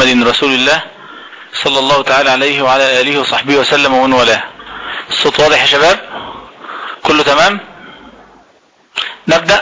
محمد رسول الله صلى الله تعالى عليه وعلى آله وصحبه وسلم ومن والاه الصوت واضح يا شباب كله تمام نبدأ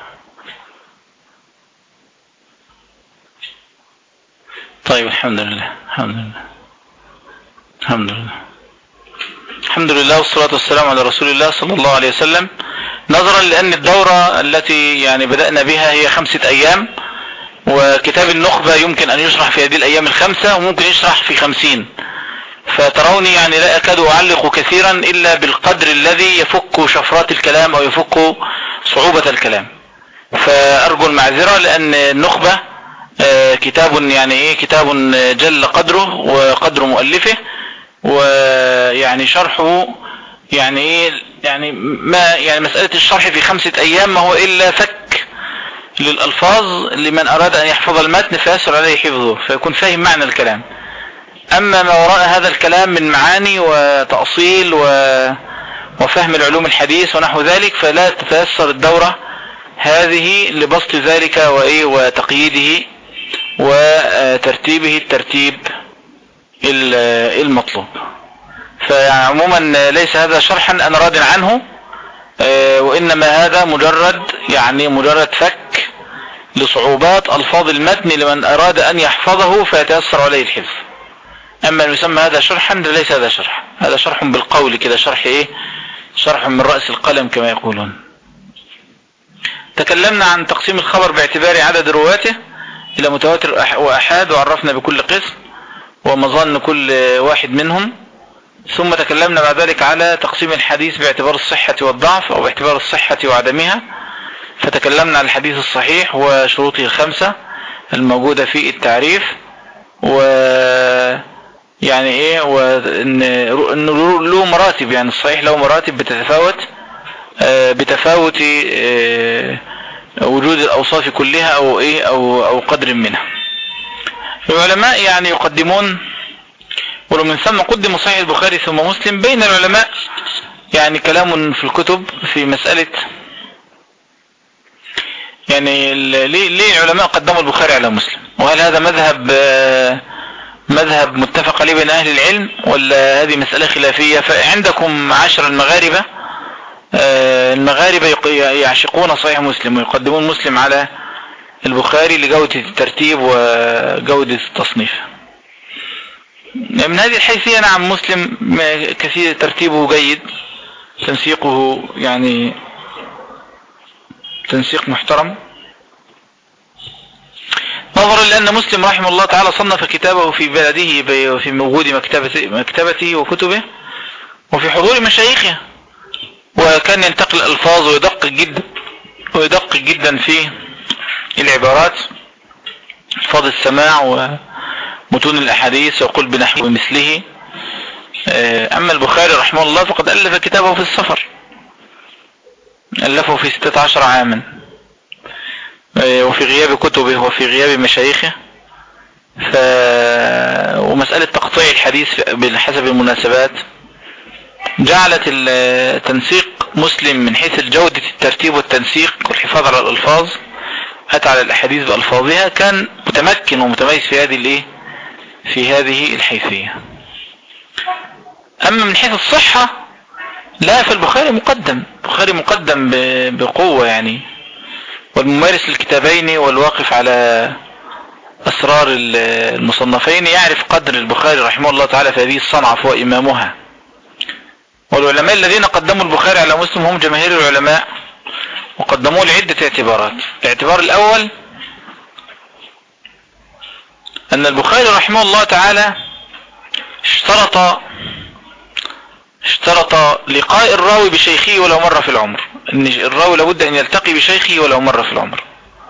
طيب الحمد لله الحمد لله الحمد لله الحمد لله والصلاة والسلام على رسول الله صلى الله عليه وسلم نظرا لأن الدورة التي يعني بدأنا بها هي خمسة أيام وكتاب النخبة يمكن أن يشرح في هذه الأيام الخمسة وممكن يشرح في خمسين فتروني يعني لا أكاد أعلق كثيرا إلا بالقدر الذي يفك شفرات الكلام أو يفك صعوبة الكلام فأرجو المعذرة لأن النخبة كتاب يعني إيه كتاب جل قدره وقدر مؤلفه ويعني شرحه يعني ايه يعني ما يعني مسألة الشرح في خمسة ايام ما هو الا فك للالفاظ لمن اراد ان يحفظ المتن فيسر عليه حفظه فيكون فاهم معنى الكلام اما ما وراء هذا الكلام من معاني وتأصيل و وفهم العلوم الحديث ونحو ذلك فلا تتيسر الدورة هذه لبسط ذلك وايه وتقييده وترتيبه الترتيب المطلوب فعموما ليس هذا شرحا انا راض عنه وانما هذا مجرد يعني مجرد فك لصعوبات الفاظ المتن لمن اراد ان يحفظه فيتيسر عليه الحفظ اما ان يسمى هذا شرحا ليس هذا شرح هذا شرح بالقول كده شرح ايه شرح من رأس القلم كما يقولون تكلمنا عن تقسيم الخبر باعتبار عدد رواته الى متواتر واحاد وعرفنا بكل قسم ومظن كل واحد منهم ثم تكلمنا بعد ذلك على تقسيم الحديث باعتبار الصحة والضعف او باعتبار الصحة وعدمها فتكلمنا عن الحديث الصحيح وشروطه الخمسة الموجودة في التعريف و يعني ايه وان له مراتب يعني الصحيح له مراتب بتتفاوت بتفاوت وجود الاوصاف كلها او ايه او او قدر منها العلماء يعني يقدمون ولو من ثم قدم صحيح البخاري ثم مسلم بين العلماء يعني كلام في الكتب في مسألة يعني ليه, ليه العلماء قدموا البخاري على مسلم وهل هذا مذهب مذهب متفق عليه بين اهل العلم ولا هذه مسألة خلافية فعندكم عشر المغاربة المغاربة يعشقون صحيح مسلم ويقدمون مسلم على البخاري لجودة الترتيب وجودة التصنيف من هذه الحيثية نعم مسلم كثير ترتيبه جيد تنسيقه يعني تنسيق محترم نظرا لأن مسلم رحمه الله تعالى صنف كتابه في بلده وفي وجود مكتبته, مكتبته وكتبه وفي حضور مشايخه وكان ينتقل الألفاظ ويدقق جدا ويدقق جدا في العبارات الفاظ السماع ومتون الأحاديث وقل بنحو مثله أما البخاري رحمه الله فقد ألف كتابه في السفر ألفه في 16 عاما وفي غياب كتبه وفي غياب مشايخه ف... ومسألة تقطيع الحديث بحسب المناسبات جعلت التنسيق مسلم من حيث الجودة الترتيب والتنسيق والحفاظ على الألفاظ أتى على الأحاديث بألفاظها كان متمكن ومتميز في هذه الايه في هذه الحيثية أما من حيث الصحة لا فالبخاري مقدم البخاري مقدم بقوة يعني والممارس للكتابين والواقف على أسرار المصنفين يعرف قدر البخاري رحمه الله تعالى في هذه الصنعة فهو إمامها والعلماء الذين قدموا البخاري على مسلم هم جماهير العلماء وقدموه لعدة اعتبارات الاعتبار الأول أن البخاري رحمه الله تعالى اشترط اشترط لقاء الراوي بشيخه ولو مرة في العمر ان الراوي لابد ان يلتقي بشيخه ولو مرة في العمر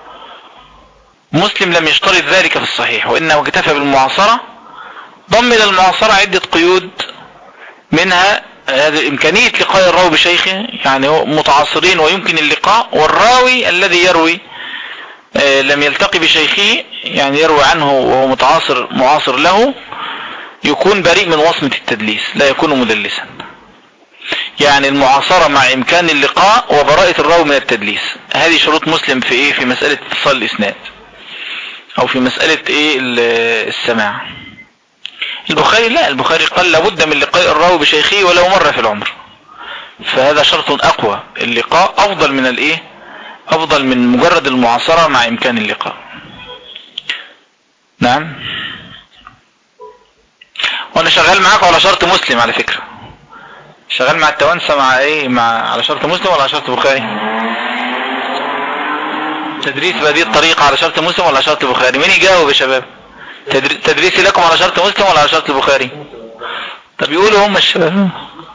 مسلم لم يشترط ذلك في الصحيح وانه اكتفى بالمعاصرة ضم الى المعاصرة عدة قيود منها هذه امكانية لقاء الراوي بشيخه يعني هو متعاصرين ويمكن اللقاء والراوي الذي يروي لم يلتقي بشيخه يعني يروي عنه وهو متعاصر معاصر له يكون بريء من وصمة التدليس لا يكون مدلسا يعني المعاصرة مع امكان اللقاء وبراءة الراوي من التدليس هذه شروط مسلم في ايه في مسألة اتصال الاسناد او في مسألة ايه السماع البخاري لا البخاري قال لابد من لقاء الراوي بشيخه ولو مرة في العمر فهذا شرط اقوى اللقاء افضل من الايه افضل من مجرد المعاصرة مع امكان اللقاء نعم وانا شغال معاك على شرط مسلم على فكرة شغال مع التوانسة مع ايه مع على شرط مسلم ولا على شرط بخاري تدريس بهذه الطريقة على شرط مسلم ولا على شرط البخاري مين يجاوب يا شباب تدريسي لكم على شرط مسلم ولا على شرط البخاري طب يقولوا هم الشباب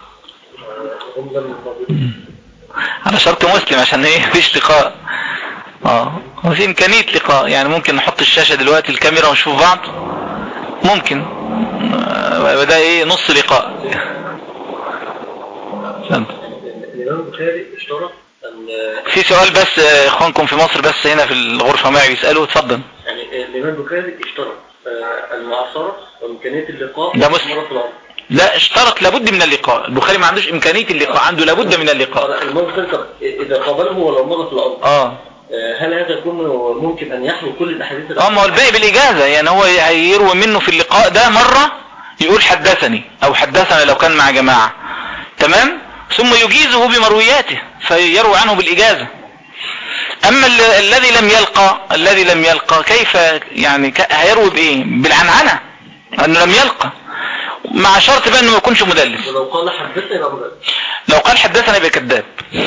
على شرط مسلم عشان ايه مفيش لقاء اه وفي امكانية لقاء يعني ممكن نحط الشاشة دلوقتي الكاميرا ونشوف بعض ممكن آه ده ايه نص لقاء الامام البخاري اشترط في سؤال بس اخوانكم في مصر بس هنا في الغرفة معي بيسألوا اتفضل يعني الامام البخاري اشترط المعاصرة وامكانية اللقاء ده مسلم لا اشترط لابد من اللقاء البخاري ما عندوش امكانية اللقاء عنده لابد من اللقاء الامام البخاري اذا قابله ولو مرة في العمر اه هل هذا يكون ممكن ان يحوي كل الاحاديث اه ما هو الباقي بالاجازة يعني هو هيروي منه في اللقاء ده مرة يقول حدثني او حدثنا لو كان مع جماعة تمام ثم يجيزه بمروياته فيروي عنه بالإجازة أما الذي لم يلقى الذي لم يلقى كيف يعني هيروي بإيه بالعنعنة أنه لم يلقى مع شرط بقى أنه ما يكونش مدلس ولو قال حدثنا يبقى مدلس لو قال حدثنا يبقى كذاب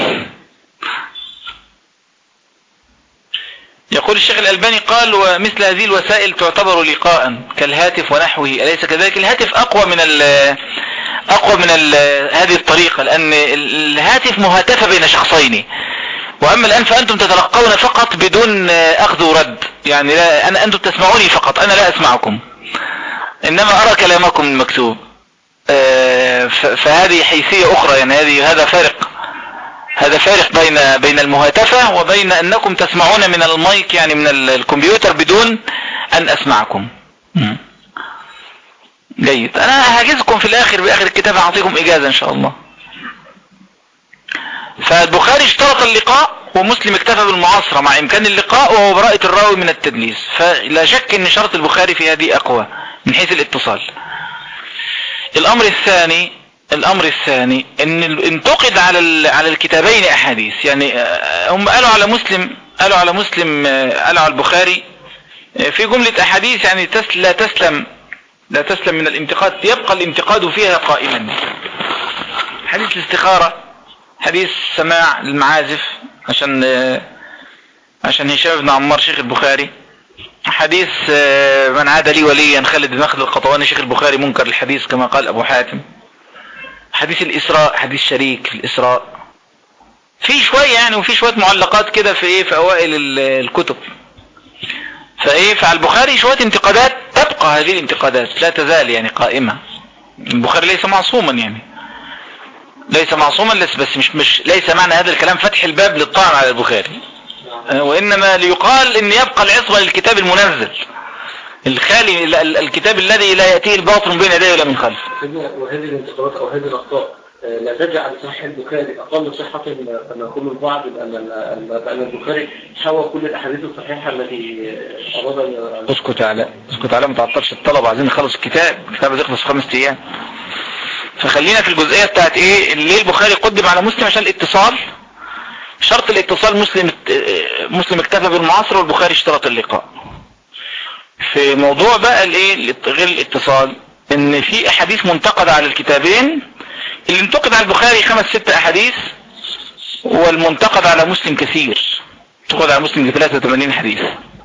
يقول الشيخ الألباني قال ومثل هذه الوسائل تعتبر لقاء كالهاتف ونحوه أليس كذلك الهاتف أقوى من أقوى من هذه الطريقة لأن الهاتف مهاتفة بين شخصين وأما الآن فأنتم تتلقون فقط بدون أخذ ورد يعني لا أنا أنتم تسمعوني فقط أنا لا أسمعكم إنما أرى كلامكم المكتوب فهذه حيثية أخرى يعني هذه هذا فارق هذا فارق بين بين المهاتفة وبين أنكم تسمعون من المايك يعني من الكمبيوتر بدون أن أسمعكم جيد أنا هجزكم في الآخر بآخر الكتاب أعطيكم إجازة إن شاء الله فالبخاري اشترط اللقاء ومسلم اكتفى بالمعاصرة مع إمكان اللقاء وهو براءة الراوي من التدليس فلا شك أن شرط البخاري في هذه أقوى من حيث الاتصال الأمر الثاني الامر الثاني ان انتقد على على الكتابين احاديث يعني هم قالوا على مسلم قالوا على مسلم قالوا على البخاري في جملة احاديث يعني لا تسلم لا تسلم من الانتقاد يبقى الانتقاد فيها قائما حديث الاستخارة حديث سماع المعازف عشان عشان هشام بن عمار شيخ البخاري حديث من عاد لي وليا خالد بن مخلد القطواني شيخ البخاري منكر الحديث كما قال ابو حاتم حديث الإسراء حديث شريك في الإسراء في شوية يعني وفي شوية معلقات كده في ايه في اوائل الكتب فايه فعلى البخاري شوية انتقادات تبقى هذه الانتقادات لا تزال يعني قائمة البخاري ليس معصوما يعني ليس معصوما بس مش مش ليس معنى هذا الكلام فتح الباب للطعن على البخاري وانما ليقال ان يبقى العصمة للكتاب المنزل الخالي الكتاب الذي لا يأتيه الباطل من بين يديه ولا من خلفه وهذه الانتقادات او هذه الاخطاء لا تجعل صحيح البخاري اقل صحة كما يقول البعض بان بان البخاري حوى كل الاحاديث الصحيحة التي اراد ان اسكت على اسكت على ما تعطلش الطلب عايزين نخلص الكتاب الكتاب يخلص في خمس ايام فخلينا في الجزئية بتاعت ايه ليه البخاري قدم على مسلم عشان الاتصال شرط الاتصال مسلم مسلم اكتفى بالمعاصرة والبخاري اشترط اللقاء في موضوع بقى الايه غير الاتصال ان في احاديث منتقدة على الكتابين اللي انتقد على البخاري خمس ست احاديث والمنتقد على مسلم كثير انتقد على مسلم 83 حديث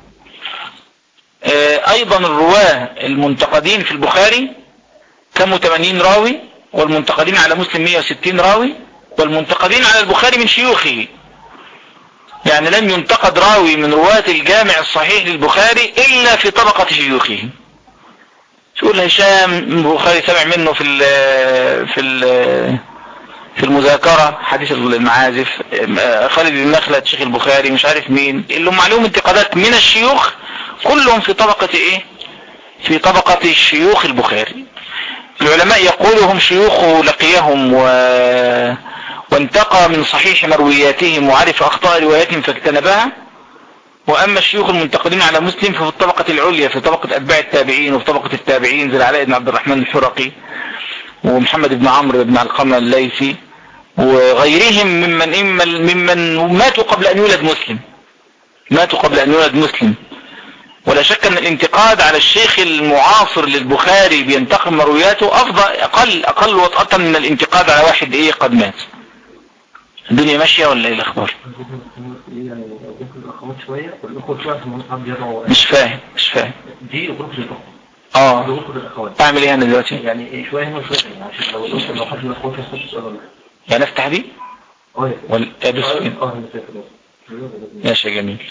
ايضا الرواه المنتقدين في البخاري كانوا 80 راوي والمنتقدين على مسلم 160 راوي والمنتقدين على البخاري من شيوخه يعني لم ينتقد راوي من رواة الجامع الصحيح للبخاري إلا في طبقة شيوخه تقول هشام البخاري سمع منه في ال في ال في المذاكرة حديث المعازف خالد بن مخلد شيخ البخاري مش عارف مين اللي هم عليهم انتقادات من الشيوخ كلهم في طبقة ايه في طبقة شيوخ البخاري العلماء يقولوا هم شيوخه لقيهم و وانتقى من صحيح مروياتهم وعرف أخطاء رواياتهم فاجتنبها واما الشيوخ المنتقدين على مسلم ففي الطبقة العليا في طبقة اتباع التابعين وفي طبقة التابعين زي العلاء بن عبد الرحمن الحرقي ومحمد بن عمرو بن علقمة الليثي وغيرهم ممن, ممن ماتوا قبل ان يولد مسلم ماتوا قبل ان يولد مسلم ولا شك ان الانتقاد على الشيخ المعاصر للبخاري بينتقم مروياته افضل اقل اقل وطأة من الانتقاد على واحد ايه قد مات الدنيا ماشية ولا ايه الاخبار مش فاهم مش فاهم دي غرفة الاخوة اه غرفة الاخوات اعمل ايه انا دلوقتي يعني شوية هنا وشوية هنا عشان لو الأخوة لو حد من الاخوات ياخد سؤال ولا يعني افتح دي اه ولا ادوس فين اه انا فاكر ماشي يا جميل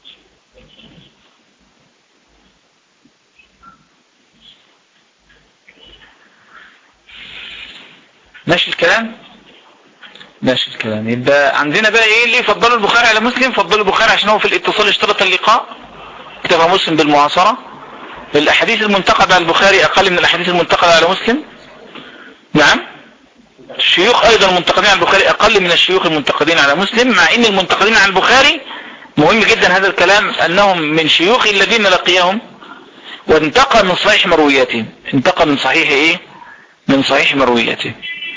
ماشي الكلام ماشي الكلام يبقى عندنا بقى ايه اللي فضلوا البخاري على مسلم فضلوا البخاري عشان هو في الاتصال اشترط اللقاء اكتفى مسلم بالمعاصرة الاحاديث المنتقدة على البخاري اقل من الاحاديث المنتقدة على مسلم نعم الشيوخ ايضا المنتقدين على البخاري اقل من الشيوخ المنتقدين على مسلم مع ان المنتقدين على البخاري مهم جدا هذا الكلام انهم من شيوخ الذين لقيهم وانتقى من صحيح مروياتهم انتقى من صحيح ايه من صحيح مروياته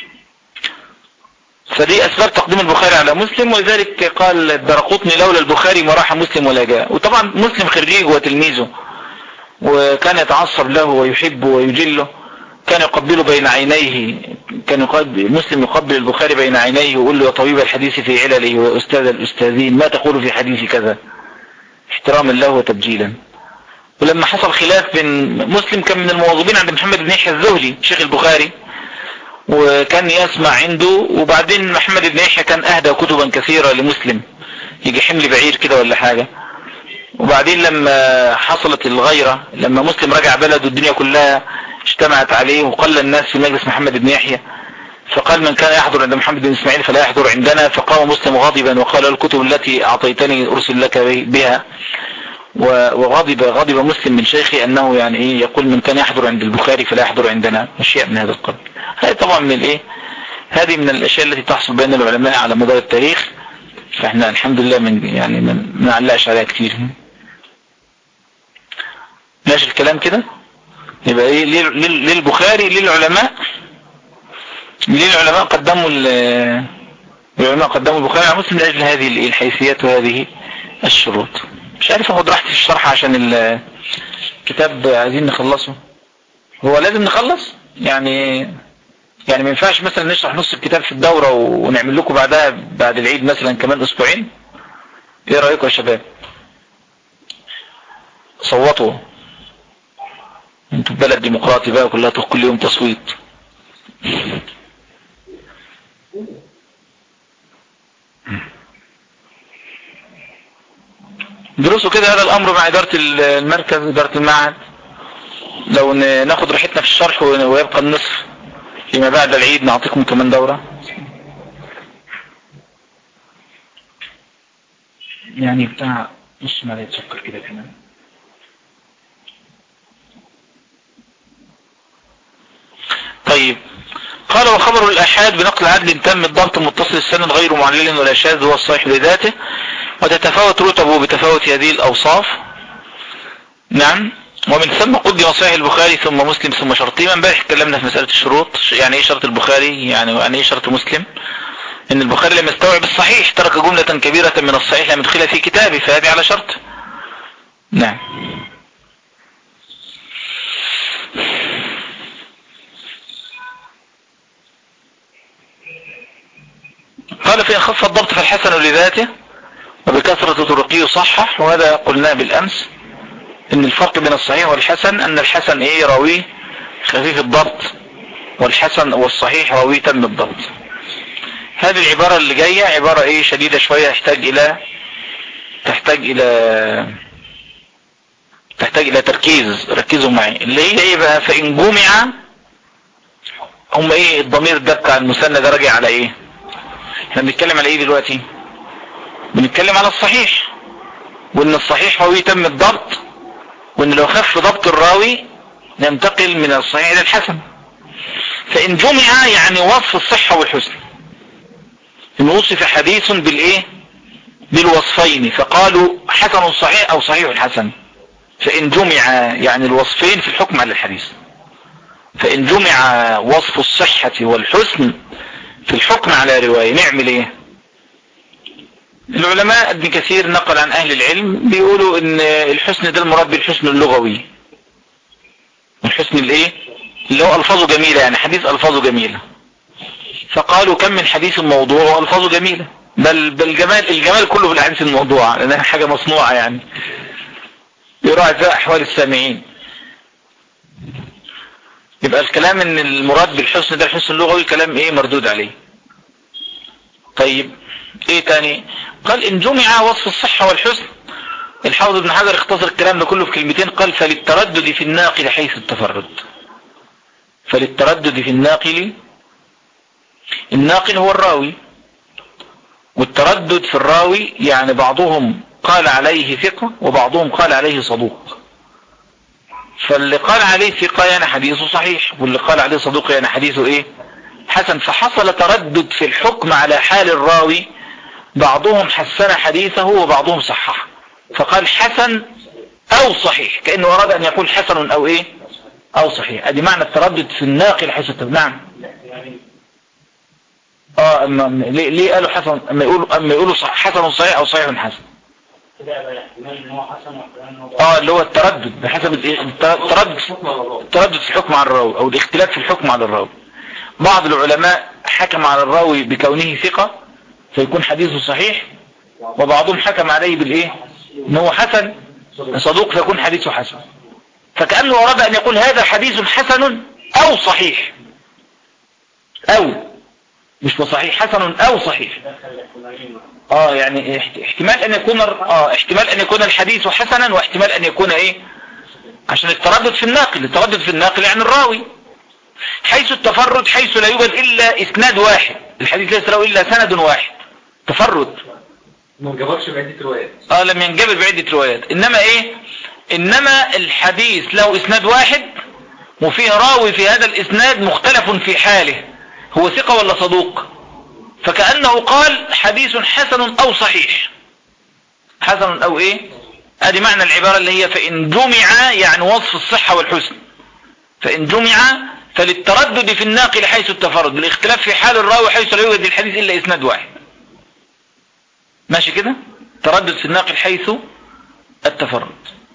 فدي اسباب تقديم البخاري على مسلم ولذلك قال الدرقطني لولا البخاري ما راح مسلم ولا جاء وطبعا مسلم خريج وتلميذه وكان يتعصب له ويحبه ويجله كان يقبله بين عينيه كان يقبل مسلم يقبل البخاري بين عينيه ويقول له يا طبيب الحديث في علله وأستاذ الأستاذين ما تقول في حديث كذا احتراما له وتبجيلا ولما حصل خلاف بين مسلم كان من المواظبين عند محمد بن يحيى الزهلي شيخ البخاري وكان يسمع عنده وبعدين محمد بن يحيى كان اهدى كتبا كثيرة لمسلم يجي حمل بعير كده ولا حاجة وبعدين لما حصلت الغيرة لما مسلم رجع بلده الدنيا كلها اجتمعت عليه وقل الناس في مجلس محمد بن يحيى فقال من كان يحضر عند محمد بن اسماعيل فلا يحضر عندنا فقام مسلم غاضبا وقال الكتب التي اعطيتني ارسل لك بها وغضب غضب مسلم من شيخي انه يعني ايه يقول من كان يحضر عند البخاري فلا يحضر عندنا اشياء من هذا القبيل هذه طبعا من الايه هذه من الاشياء التي تحصل بين العلماء على مدار التاريخ فاحنا الحمد لله من يعني ما نعلقش عليها كتير ماشي الكلام كده يبقى ايه للبخاري للعلماء للعلماء قدموا العلماء قدموا البخاري على مسلم لاجل هذه الحيثيات وهذه الشروط مش عارف اخد راحتي في الشرح عشان الكتاب عايزين نخلصه هو لازم نخلص يعني يعني ما ينفعش مثلا نشرح نص الكتاب في الدورة ونعمل لكم بعدها بعد العيد مثلا كمان اسبوعين ايه رأيكم يا شباب صوتوا انتوا بلد ديمقراطي بقى كلها كل يوم تصويت درسوا كده هذا الامر مع ادارة المركز ادارة المعهد لو ناخد راحتنا في الشرح ويبقى النصف فيما بعد العيد نعطيكم كمان دورة يعني بتاع نص معلقة سكر كده كمان طيب قال وخبر الأحاد بنقل عدل تم الضبط متصل السند غير معلل ولا شاذ هو الصحيح لذاته وتتفاوت رتبه بتفاوت هذه الأوصاف نعم ومن ثم قدم صحيح البخاري ثم مسلم ثم شرطي امبارح اتكلمنا في مسألة الشروط يعني ايه شرط البخاري يعني يعني ايه شرط مسلم ان البخاري لم يستوعب الصحيح ترك جملة كبيرة من الصحيح لم يدخلها في كتابه فهذه على شرط نعم قال فإن خف الضبط فالحسن لذاته وبكثرة طرقه صحح وهذا قلناه بالأمس ان الفرق بين الصحيح والحسن ان الحسن ايه راويه خفيف الضبط والحسن والصحيح راويه تم الضبط هذه العبارة اللي جاية عبارة ايه شديدة شوية تحتاج الى تحتاج الى تحتاج الى تركيز ركزوا معي اللي هي ايه بقى فان جمع هم ايه الضمير ده بتاع المثنى ده راجع على ايه احنا بنتكلم على ايه دلوقتي بنتكلم على الصحيح وان الصحيح راويه تم الضبط وان لو خف ضبط الراوي ننتقل من الصحيح الى الحسن فان جمع يعني وصف الصحة والحسن ان وصف حديث بالايه بالوصفين فقالوا حسن صحيح او صحيح حسن فان جمع يعني الوصفين في الحكم على الحديث فان جمع وصف الصحة والحسن في الحكم على رواية نعمل ايه العلماء ابن كثير نقل عن اهل العلم بيقولوا ان الحسن ده المراد بالحسن اللغوي الحسن الايه اللي هو الفاظه جميلة يعني حديث الفاظه جميلة فقالوا كم من حديث موضوع والفاظه جميلة بل بالجمال الجمال كله في الاحاديث الموضوعة لانها حاجة مصنوعة يعني يراعي فيها احوال السامعين يبقى الكلام ان المراد بالحسن ده الحسن اللغوي كلام ايه مردود عليه طيب ايه تاني قال ان جمع وصف الصحة والحسن الحافظ ابن حجر اختصر الكلام ده كله في كلمتين قال فللتردد في الناقل حيث التفرد فللتردد في الناقل الناقل هو الراوي والتردد في الراوي يعني بعضهم قال عليه ثقة وبعضهم قال عليه صدوق فاللي قال عليه ثقة يعني حديثه صحيح واللي قال عليه صدوق يعني حديثه ايه حسن فحصل تردد في الحكم على حال الراوي بعضهم حسن حديثه وبعضهم صححه فقال حسن او صحيح كأنه اراد ان يقول حسن او ايه او صحيح ادي معنى التردد في الناقل حيث نعم اه اما ليه, ليه قالوا حسن اما يقولوا اما يقولوا صح حسن صحيح او صحيح حسن اه اللي هو التردد بحسب التردد التردد في الحكم على الراوي او الاختلاف في الحكم على الراوي بعض العلماء حكم على الراوي بكونه ثقة فيكون حديثه صحيح وبعضهم حكم عليه بالايه ان هو حسن صدوق فيكون حديثه حسن فكأنه أراد أن يقول هذا حديث حسن أو صحيح أو مش بصحيح حسن أو صحيح اه يعني احتمال أن يكون اه احتمال أن يكون الحديث حسنا واحتمال أن يكون ايه عشان التردد في الناقل التردد في الناقل يعني الراوي حيث التفرد حيث لا يوجد إلا إسناد واحد الحديث ليس له إلا سند واحد تفرد ما انجبرش بعدة روايات اه لم ينجبر بعدة روايات انما ايه انما الحديث له اسناد واحد وفيه راوي في هذا الاسناد مختلف في حاله هو ثقة ولا صدوق فكأنه قال حديث حسن او صحيح حسن او ايه ادي معنى العبارة اللي هي فان جمع يعني وصف الصحة والحسن فان جمع فللتردد في الناقل حيث التفرد بالاختلاف في حال الراوي حيث لا يوجد الحديث الا اسناد واحد ماشي كده تردد في الناقل حيث التفرد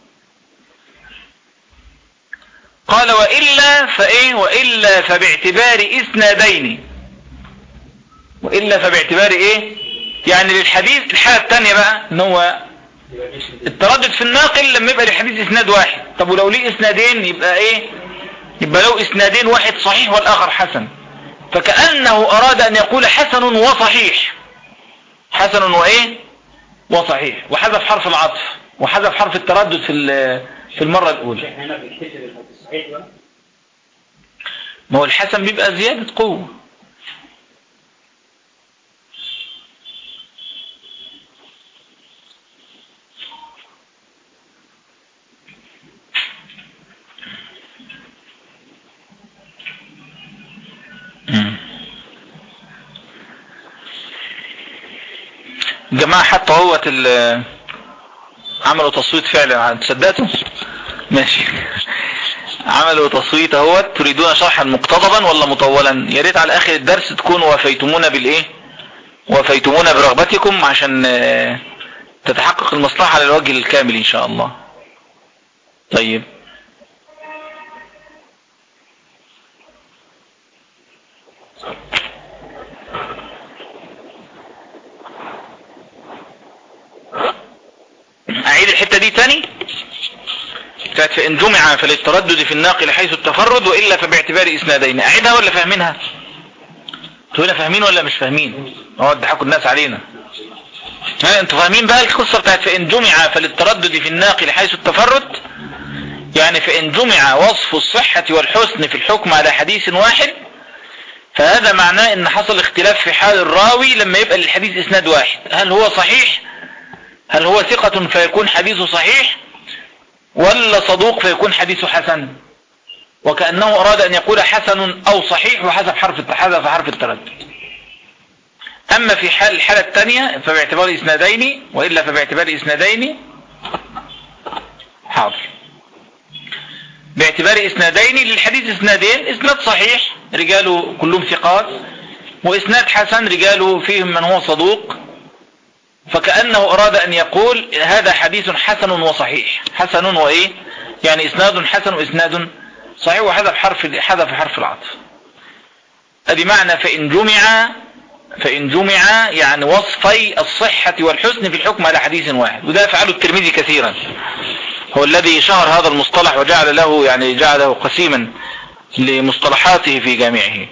قال وإلا فإيه وإلا فباعتبار إسنادين وإلا فباعتبار إيه يعني للحديث الحالة الثانية بقى ان هو التردد في الناقل لما يبقى للحديث إسناد واحد طب ولو ليه إسنادين يبقى إيه يبقى له إسنادين واحد صحيح والآخر حسن فكأنه أراد أن يقول حسن وصحيح حسن وإيه وصحيح وحذف حرف العطف وحذف حرف التردد في في المرة الأولى هنا بيكتشف الصحيح بقى ما هو الحسن بيبقى زيادة قوة جماعة حتى هو عملوا تصويت فعلا تصدقتوا ماشي عملوا تصويت اهو تريدون شرحا مقتضبا ولا مطولا يا ريت على اخر الدرس تكونوا وفيتمونا بالايه وفيتمونا برغبتكم عشان تتحقق المصلحة على الوجه الكامل ان شاء الله طيب اعيد الحتة دي تاني كانت فإن جمع فللتردد في الناقل حيث التفرد وإلا فباعتبار إسنادين أعيدها ولا فاهمينها انتوا هنا فاهمين ولا مش فاهمين هو ضحكوا الناس علينا ها انتوا فاهمين بقى القصة بتاعت فإن جمع فللتردد في الناقل حيث التفرد يعني فإن جمع وصف الصحة والحسن في الحكم على حديث واحد فهذا معناه ان حصل اختلاف في حال الراوي لما يبقى للحديث اسناد واحد هل هو صحيح هل هو ثقة فيكون حديثه صحيح ولا صدوق فيكون حديثه حسن وكأنه أراد أن يقول حسن أو صحيح وحذف حرف حذف حرف التردد اما في حال الحالة الثانية فباعتبار اسنادين وإلا فباعتبار اسنادين حاضر باعتبار اسنادين للحديث اسنادين اسناد صحيح رجاله كلهم ثقات واسناد حسن رجاله فيهم من هو صدوق فكأنه أراد أن يقول هذا حديث حسن وصحيح حسن وإيه يعني إسناد حسن وإسناد صحيح وحذف حرف حذف حرف العطف ادي معنى فإن جمع فإن جمع يعني وصفي الصحة والحسن في الحكم على حديث واحد وده فعله الترمذي كثيرا هو الذي شهر هذا المصطلح وجعل له يعني جعله قسيما لمصطلحاته في جامعه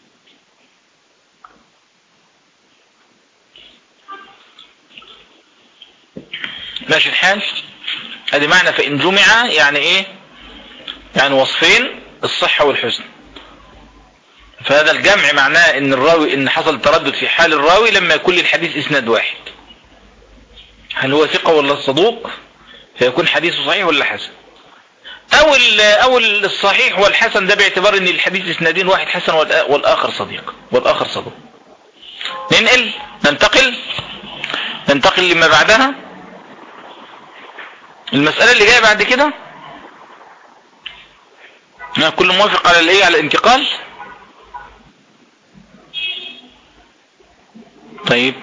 ماشي الحال ادي معنى فإن جمع يعني ايه يعني وصفين الصحة والحسن فهذا الجمع معناه ان الراوي ان حصل تردد في حال الراوي لما يكون الحديث اسناد واحد هل هو ثقة ولا صدوق فيكون حديثه صحيح ولا حسن او او الصحيح والحسن ده باعتبار ان الحديث اسنادين واحد حسن والاخر صديق والاخر صدوق ننقل ننتقل ننتقل لما بعدها المسألة اللي جاية بعد كده كل موافق على الايه على الانتقال طيب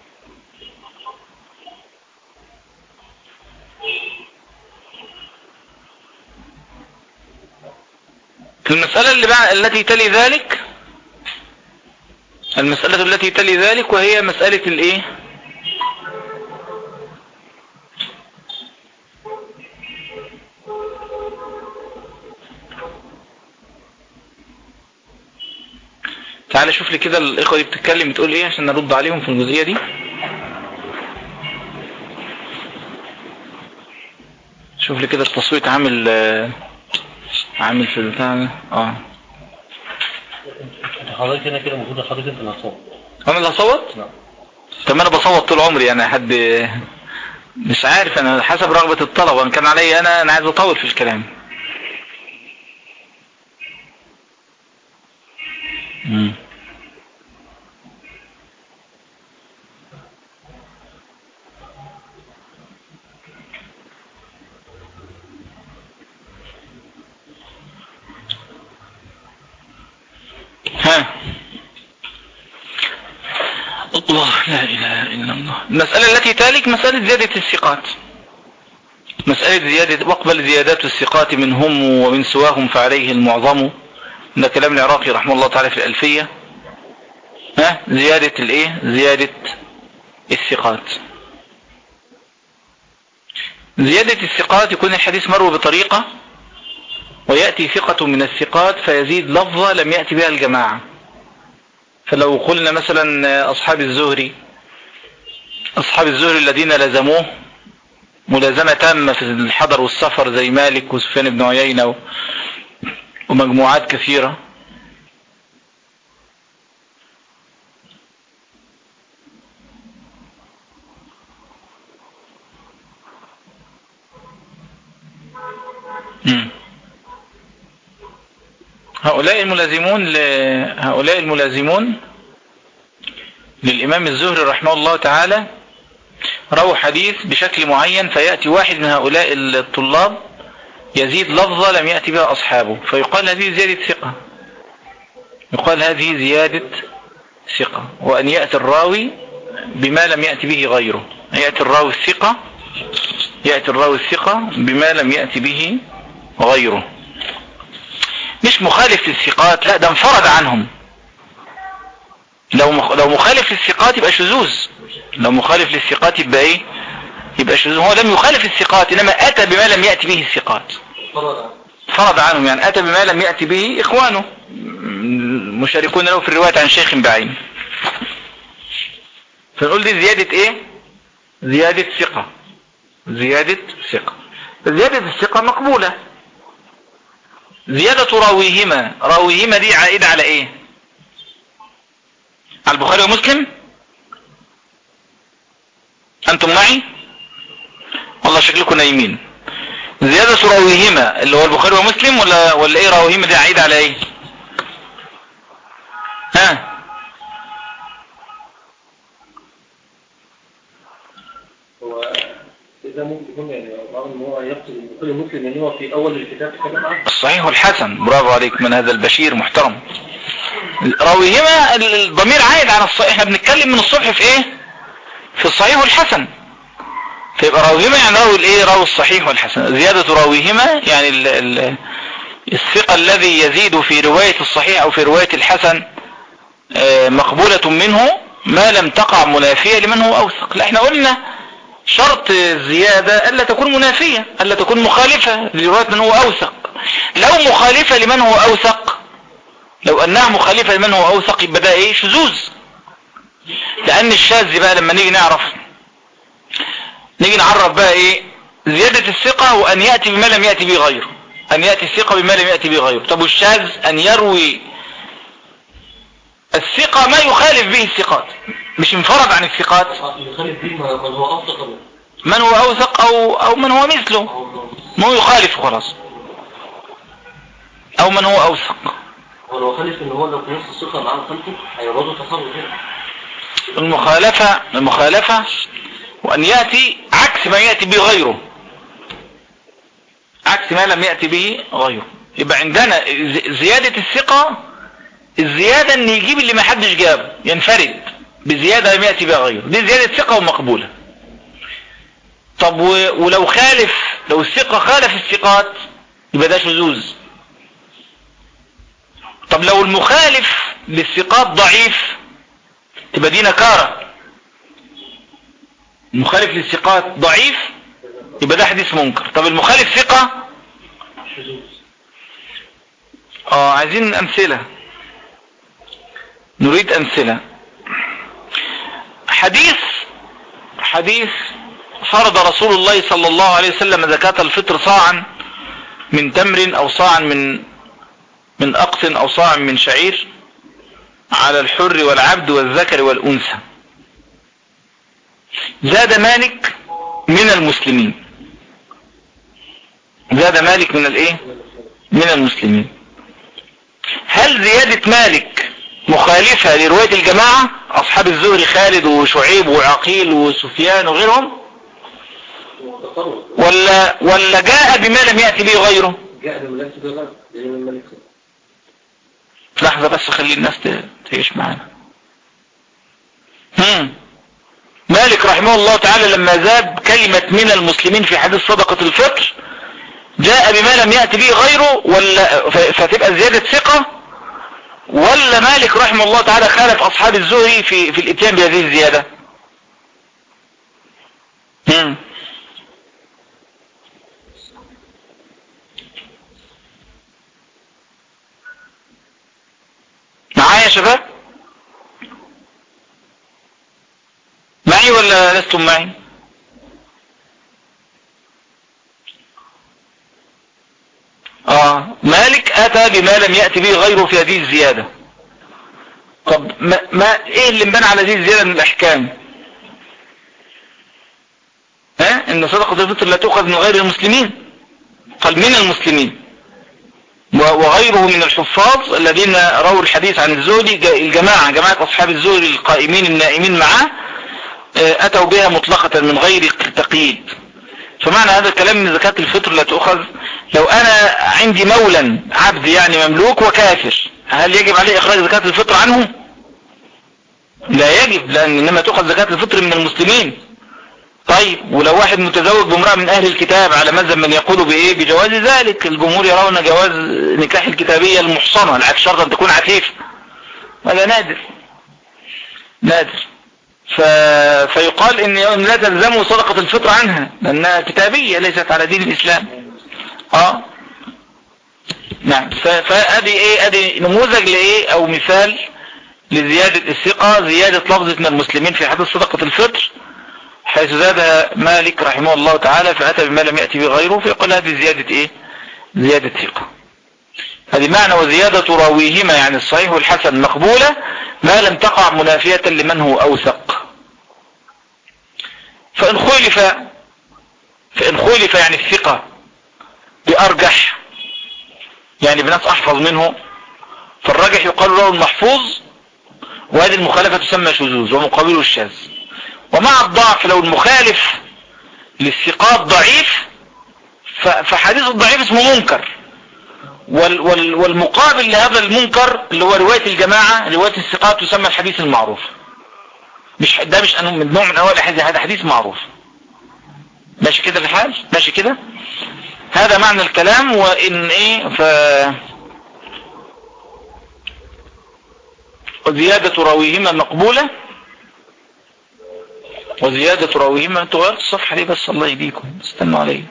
المسألة اللي بعد التي تلي ذلك المسألة التي تلي ذلك وهي مسألة الايه تعال شوف لي كده الاخوة دي بتتكلم بتقول ايه عشان نرد عليهم في الجزئية دي شوف لي كده التصويت عامل عامل في البتاع اه حضرتك هنا كده المفروض حضرتك انت اللي هتصوت انا اللي هصوت؟ نعم طب ما انا بصوت طول عمري انا حد مش عارف انا حسب رغبة الطلبة ان كان علي انا انا عايز اطول في الكلام مم. ها الله لا إله إلا الله المسألة التي تالك مسألة زيادة الثقات مسألة زيادة واقبل زيادات الثقات منهم ومن سواهم فعليه المعظم ده كلام العراقي رحمه الله تعالى في الألفية ها زيادة الايه زيادة الثقات زيادة الثقات يكون الحديث مروي بطريقة ويأتي ثقة من الثقات فيزيد لفظة لم يأتي بها الجماعة فلو قلنا مثلا أصحاب الزهري أصحاب الزهري الذين لزموه ملازمة تامة في الحضر والسفر زي مالك وسفيان بن عيينة ومجموعات كثيرة مم. هؤلاء الملازمون ل... هؤلاء الملازمون للإمام الزهري رحمه الله تعالى رووا حديث بشكل معين فيأتي واحد من هؤلاء الطلاب يزيد لفظة لم يأتي بها أصحابه فيقال هذه زيادة ثقة يقال هذه زيادة ثقة وأن يأتي الراوي بما لم يأتي به غيره يأتي الراوي الثقة يأتي الراوي الثقة بما لم يأتي به غيره مش مخالف للثقات لا ده انفرد عنهم لو مخ... لو مخالف للثقات يبقى شذوذ لو مخالف للثقات يبقى ايه يبقى شذوذ هو لم يخالف الثقات انما اتى بما لم يأتي به الثقات فرض عنهم يعني اتى بما لم يأتي به اخوانه مشاركون له في الرواية عن شيخ بعين فنقول دي زيادة ايه زيادة ثقة زيادة ثقة زيادة الثقة مقبولة زيادة راويهما راويهما دي عائدة على ايه على البخاري ومسلم انتم معي والله شكلكم نايمين زيادة راويهما اللي هو البخاري ومسلم ولا ولا ايه راويهما دي عائدة على ايه ها ده ممكن يكون يعني رغم ان هو يقصد كل مسلم ان هو في اول الكتاب تكلم عنه الصحيح والحسن برافو عليك من هذا البشير محترم راويهما الضمير عائد على الصحيح احنا بنتكلم من الصبح في ايه في الصحيح والحسن فيبقى راويهما يعني راوي الايه راوي الصحيح والحسن زيادة راويهما يعني ال ال الثقة الذي يزيد في رواية الصحيح او في رواية الحسن آه، مقبولة منه ما لم تقع منافية لمن هو اوثق لا احنا قلنا شرط الزيادة الا تكون منافية الا تكون مخالفة لرواية من هو اوثق لو مخالفة لمن هو اوثق لو انها مخالفة لمن هو اوثق يبقى ده ايه شذوذ لان الشاذ بقى لما نيجي نعرف نيجي نعرف بقى ايه زيادة الثقة وان يأتي بما لم يأتي به غيره ان يأتي الثقة بما لم يأتي به غيره طب والشاذ ان يروي الثقة ما يخالف به الثقات مش انفرد عن الثقات يخالف فيه من هو اوثق منه من هو اوثق او او من هو مثله او ما هو يخالف خلاص او من هو اوثق هو لو خالف ان هو لو في نفس الثقه معاه خلفه هيبقى برضه تصرف هنا المخالفة المخالفة وأن يأتي عكس ما يأتي به غيره عكس ما لم يأتي به غيره يبقى عندنا ز- زيادة الثقة الزيادة ان يجيب اللي ما حدش جابه ينفرد بزيادة لم يأتي بها غيره دي زيادة ثقة ومقبولة طب و- ولو خالف لو الثقة خالف الثقات يبقى ده شذوذ طب لو المخالف للثقات ضعيف تبقى دي نكارة المخالف للثقات ضعيف يبقى ده حديث منكر طب المخالف ثقة شذوذ اه عايزين امثلة نريد امثلة حديث حديث فرض رسول الله صلى الله عليه وسلم زكاة الفطر صاعا من تمر او صاعا من من اقص او صاعا من شعير على الحر والعبد والذكر والانثى زاد مالك من المسلمين زاد مالك من الايه من المسلمين هل زيادة مالك مخالفة لرواية الجماعة اصحاب الزهري خالد وشعيب وعقيل وسفيان وغيرهم تصرف ولا ولا جاء بما لم يأتي به غيره جاء بملاك بغير لأن الملك لحظة بس خلي الناس ت- تعيش معانا هم. مالك رحمه الله تعالى لما زاد كلمة من المسلمين في حديث صدقة الفطر جاء بما لم يأتي به غيره ولا ف- فتبقى زيادة ثقة ولا مالك رحمه الله تعالى خالف أصحاب الزهري في, في الاتيان بهذه الزيادة هم. معايا يا شباب معي ولا لستم معي اه مالك اتى بما لم يأتي به غيره في هذه الزيادة طب ما, ما ايه اللي انبنى على هذه الزيادة من الاحكام ها ان صدقة الفطر لا تؤخذ من غير المسلمين قال من المسلمين و- وغيره من الحفاظ الذين رووا الحديث عن الزهري جا- الجماعة جماعة أصحاب الزهري القائمين النائمين معه آه، أتوا بها مطلقة من غير تقييد فمعنى هذا الكلام من زكاة الفطر لا تؤخذ لو أنا عندي مولا عبد يعني مملوك وكافر هل يجب عليه إخراج زكاة الفطر عنه لا يجب لأن إنما تؤخذ زكاة الفطر من المسلمين طيب ولو واحد متزوج بامرأة من أهل الكتاب على مذهب من يقول بإيه بجواز ذلك الجمهور يرون جواز نكاح الكتابية المحصنة العكس شرط أن تكون عفيفة هذا نادر نادر ف... فيقال إن لا تلزموا صدقة الفطر عنها لأنها كتابية ليست على دين الإسلام اه نعم ف... فأدي إيه أدي نموذج لإيه أو مثال لزيادة الثقة زيادة لفظة من المسلمين في حدث صدقة الفطر حيث زادها مالك رحمه الله تعالى فأتى بما لم يأتي به غيره فيقول هذه زيادة ايه زيادة ثقة هذه معنى وزيادة راويهما يعني الصحيح والحسن مقبولة ما لم تقع منافية لمن هو أوثق فإن خلف فإن خلف يعني الثقة بأرجح يعني بناس أحفظ منه فالراجح يقال له المحفوظ وهذه المخالفة تسمى شذوذ ومقابله الشاذ ومع الضعف لو المخالف للثقات ضعيف فحديث الضعيف اسمه منكر وال وال والمقابل لهذا المنكر اللي هو رواية الجماعة رواية الثقات تسمى الحديث المعروف مش ده مش من نوع من اول الحديث هذا حديث معروف ماشي كده الحال ماشي كده هذا معنى الكلام وان ايه ف وزيادة راويهما مقبولة وزيادة راويهما انتوا غيرت الصفحة دي بس الله يديكم استنوا علي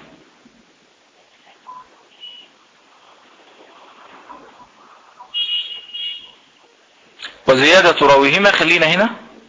وزيادة راويهما خلينا هنا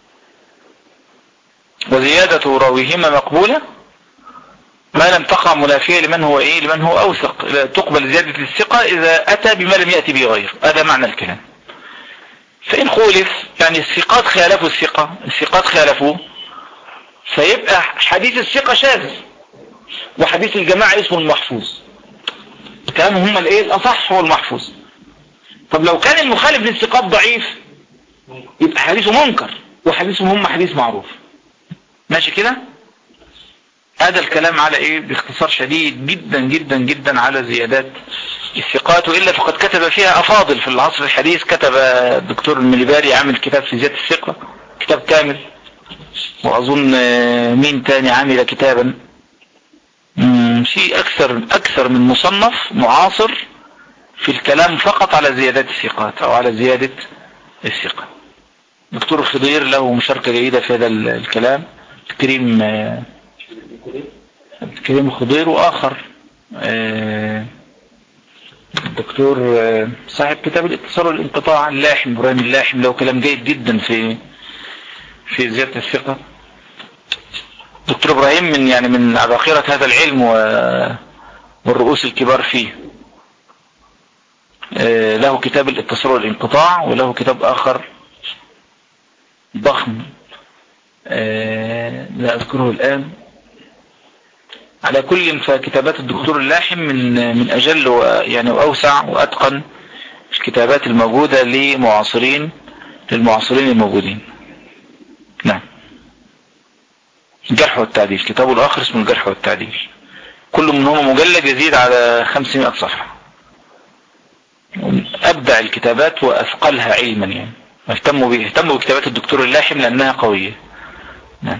وزيادة راويهما مقبولة ما لم تقع منافية لمن هو ايه لمن هو اوثق تقبل زيادة الثقة اذا اتى بما لم يأتي به غيره هذا معنى الكلام فان خولف يعني الثقات خالفوا الثقة الثقات خالفوه فيبقى حديث الثقة شاذ وحديث الجماعة اسمه المحفوظ كلام هم الايه الاصح هو المحفوظ طب لو كان المخالف للثقات ضعيف يبقى حديثه منكر وحديثهم هم حديث معروف ماشي كده هذا الكلام على ايه باختصار شديد جدا جدا جدا على زيادات الثقات وإلا فقد كتب فيها أفاضل في العصر الحديث كتب الدكتور المليباري عامل كتاب في زيادة الثقة كتاب كامل وأظن مين تاني عامل كتابا في أكثر أكثر من مصنف معاصر في الكلام فقط على زيادات الثقات أو على زيادة الثقة دكتور خضير له مشاركة جيدة في هذا الكلام كريم كريم خضير وآخر الدكتور صاحب كتاب الاتصال والانقطاع اللاحم برهان اللاحم له كلام جيد جدا في في زيادة الثقة دكتور ابراهيم من يعني من عباقرة هذا العلم والرؤوس الكبار فيه له كتاب الاتصال والانقطاع وله كتاب اخر ضخم لا اذكره الان على كل فكتابات الدكتور اللاحم من من اجل يعني واوسع واتقن الكتابات الموجودة لمعاصرين للمعاصرين الموجودين نعم الجرح والتعديل كتابه الاخر اسمه الجرح والتعديل كل منهم مجلد يزيد على 500 صفحة ابدع الكتابات واثقلها علما يعني اهتموا به اهتموا بكتابات الدكتور اللاحم لانها قوية نعم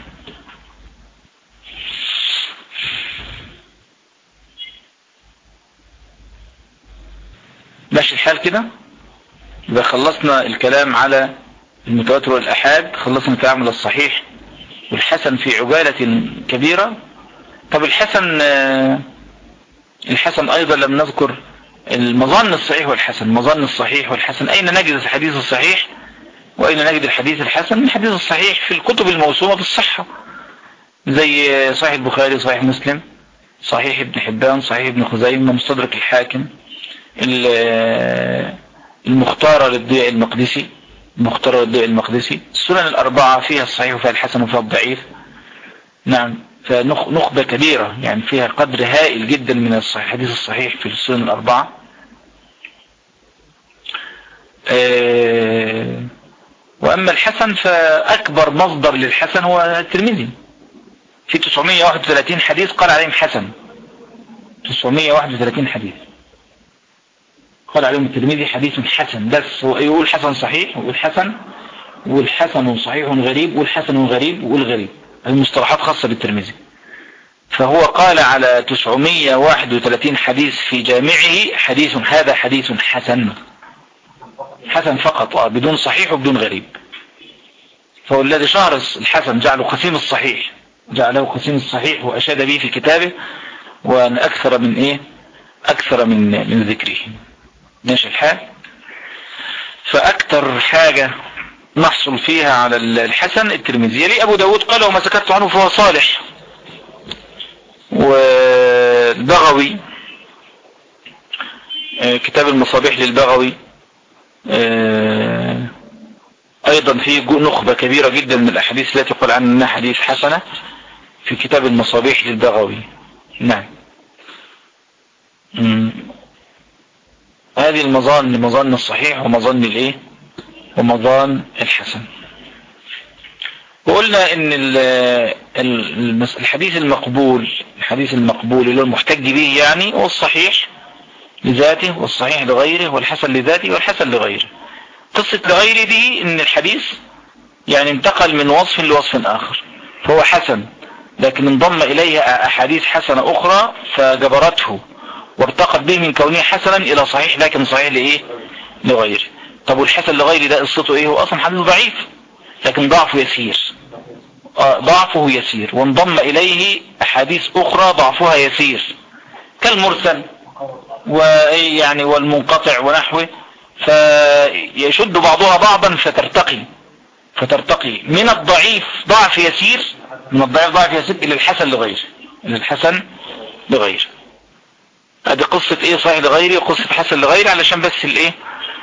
ماشي الحال كده يبقى خلصنا الكلام على المتواتر والأحاد خلصنا الكلام على الصحيح والحسن في عجالة كبيرة طب الحسن الحسن أيضا لم نذكر المظن الصحيح والحسن المظن الصحيح والحسن أين نجد الحديث الصحيح وأين نجد الحديث الحسن الحديث الصحيح في الكتب الموسومة بالصحة زي صحيح البخاري صحيح مسلم صحيح ابن حبان صحيح ابن خزيمة مستدرك الحاكم المختارة للضياء المقدسي المختارة للضياء المقدسي السنن الأربعة فيها الصحيح وفيها الحسن وفيها الضعيف نعم فنخبة كبيرة يعني فيها قدر هائل جدا من الصحيح الحديث الصحيح في السنن الأربعة وأما الحسن فأكبر مصدر للحسن هو الترمذي في 931 حديث قال عليهم حسن 931 حديث قال عليهم الترمذي حديث حسن بس هو يقول حسن صحيح ويقول حسن والحسن صحيح غريب والحسن غريب والغريب المصطلحات خاصة بالترمذي فهو قال على 931 حديث في جامعه حديث هذا حديث حسن حسن فقط آه بدون صحيح وبدون غريب فهو الذي شهر الحسن جعله قسيم الصحيح جعله قسيم الصحيح وأشاد به في كتابه وأن أكثر من إيه أكثر من من ذكره ماشي الحال فأكثر حاجة نحصل فيها على الحسن الترمذي لي أبو داود قال وما سكت عنه فهو صالح والبغوي كتاب المصابيح للبغوي أيضا في نخبة كبيرة جدا من الأحاديث التي يقول عنها أنها حديث حسنة في كتاب المصابيح للبغوي نعم هذه المظان مظان الصحيح ومظان الايه ومظان الحسن وقلنا ان الحديث المقبول الحديث المقبول اللي هو المحتج به يعني هو الصحيح لذاته والصحيح لغيره والحسن لذاته والحسن لغيره قصة لغيره دي ان الحديث يعني انتقل من وصف لوصف اخر فهو حسن لكن انضم اليه احاديث حسنة اخرى فجبرته وارتقت به من كونه حسنا الى صحيح لكن صحيح لايه لغيره طب والحسن لغيره ده قصته ايه هو اصلا حديث ضعيف لكن ضعفه يسير ضعفه يسير وانضم اليه احاديث اخرى ضعفها يسير كالمرسل ويعني والمنقطع ونحوه فيشد بعضها بعضا فترتقي فترتقي من الضعيف ضعف يسير من الضعيف ضعف يسير الى الحسن لغيره الى الحسن لغيره ادي قصة ايه صحيح لغيري وقصة حسن لغيري علشان بس الايه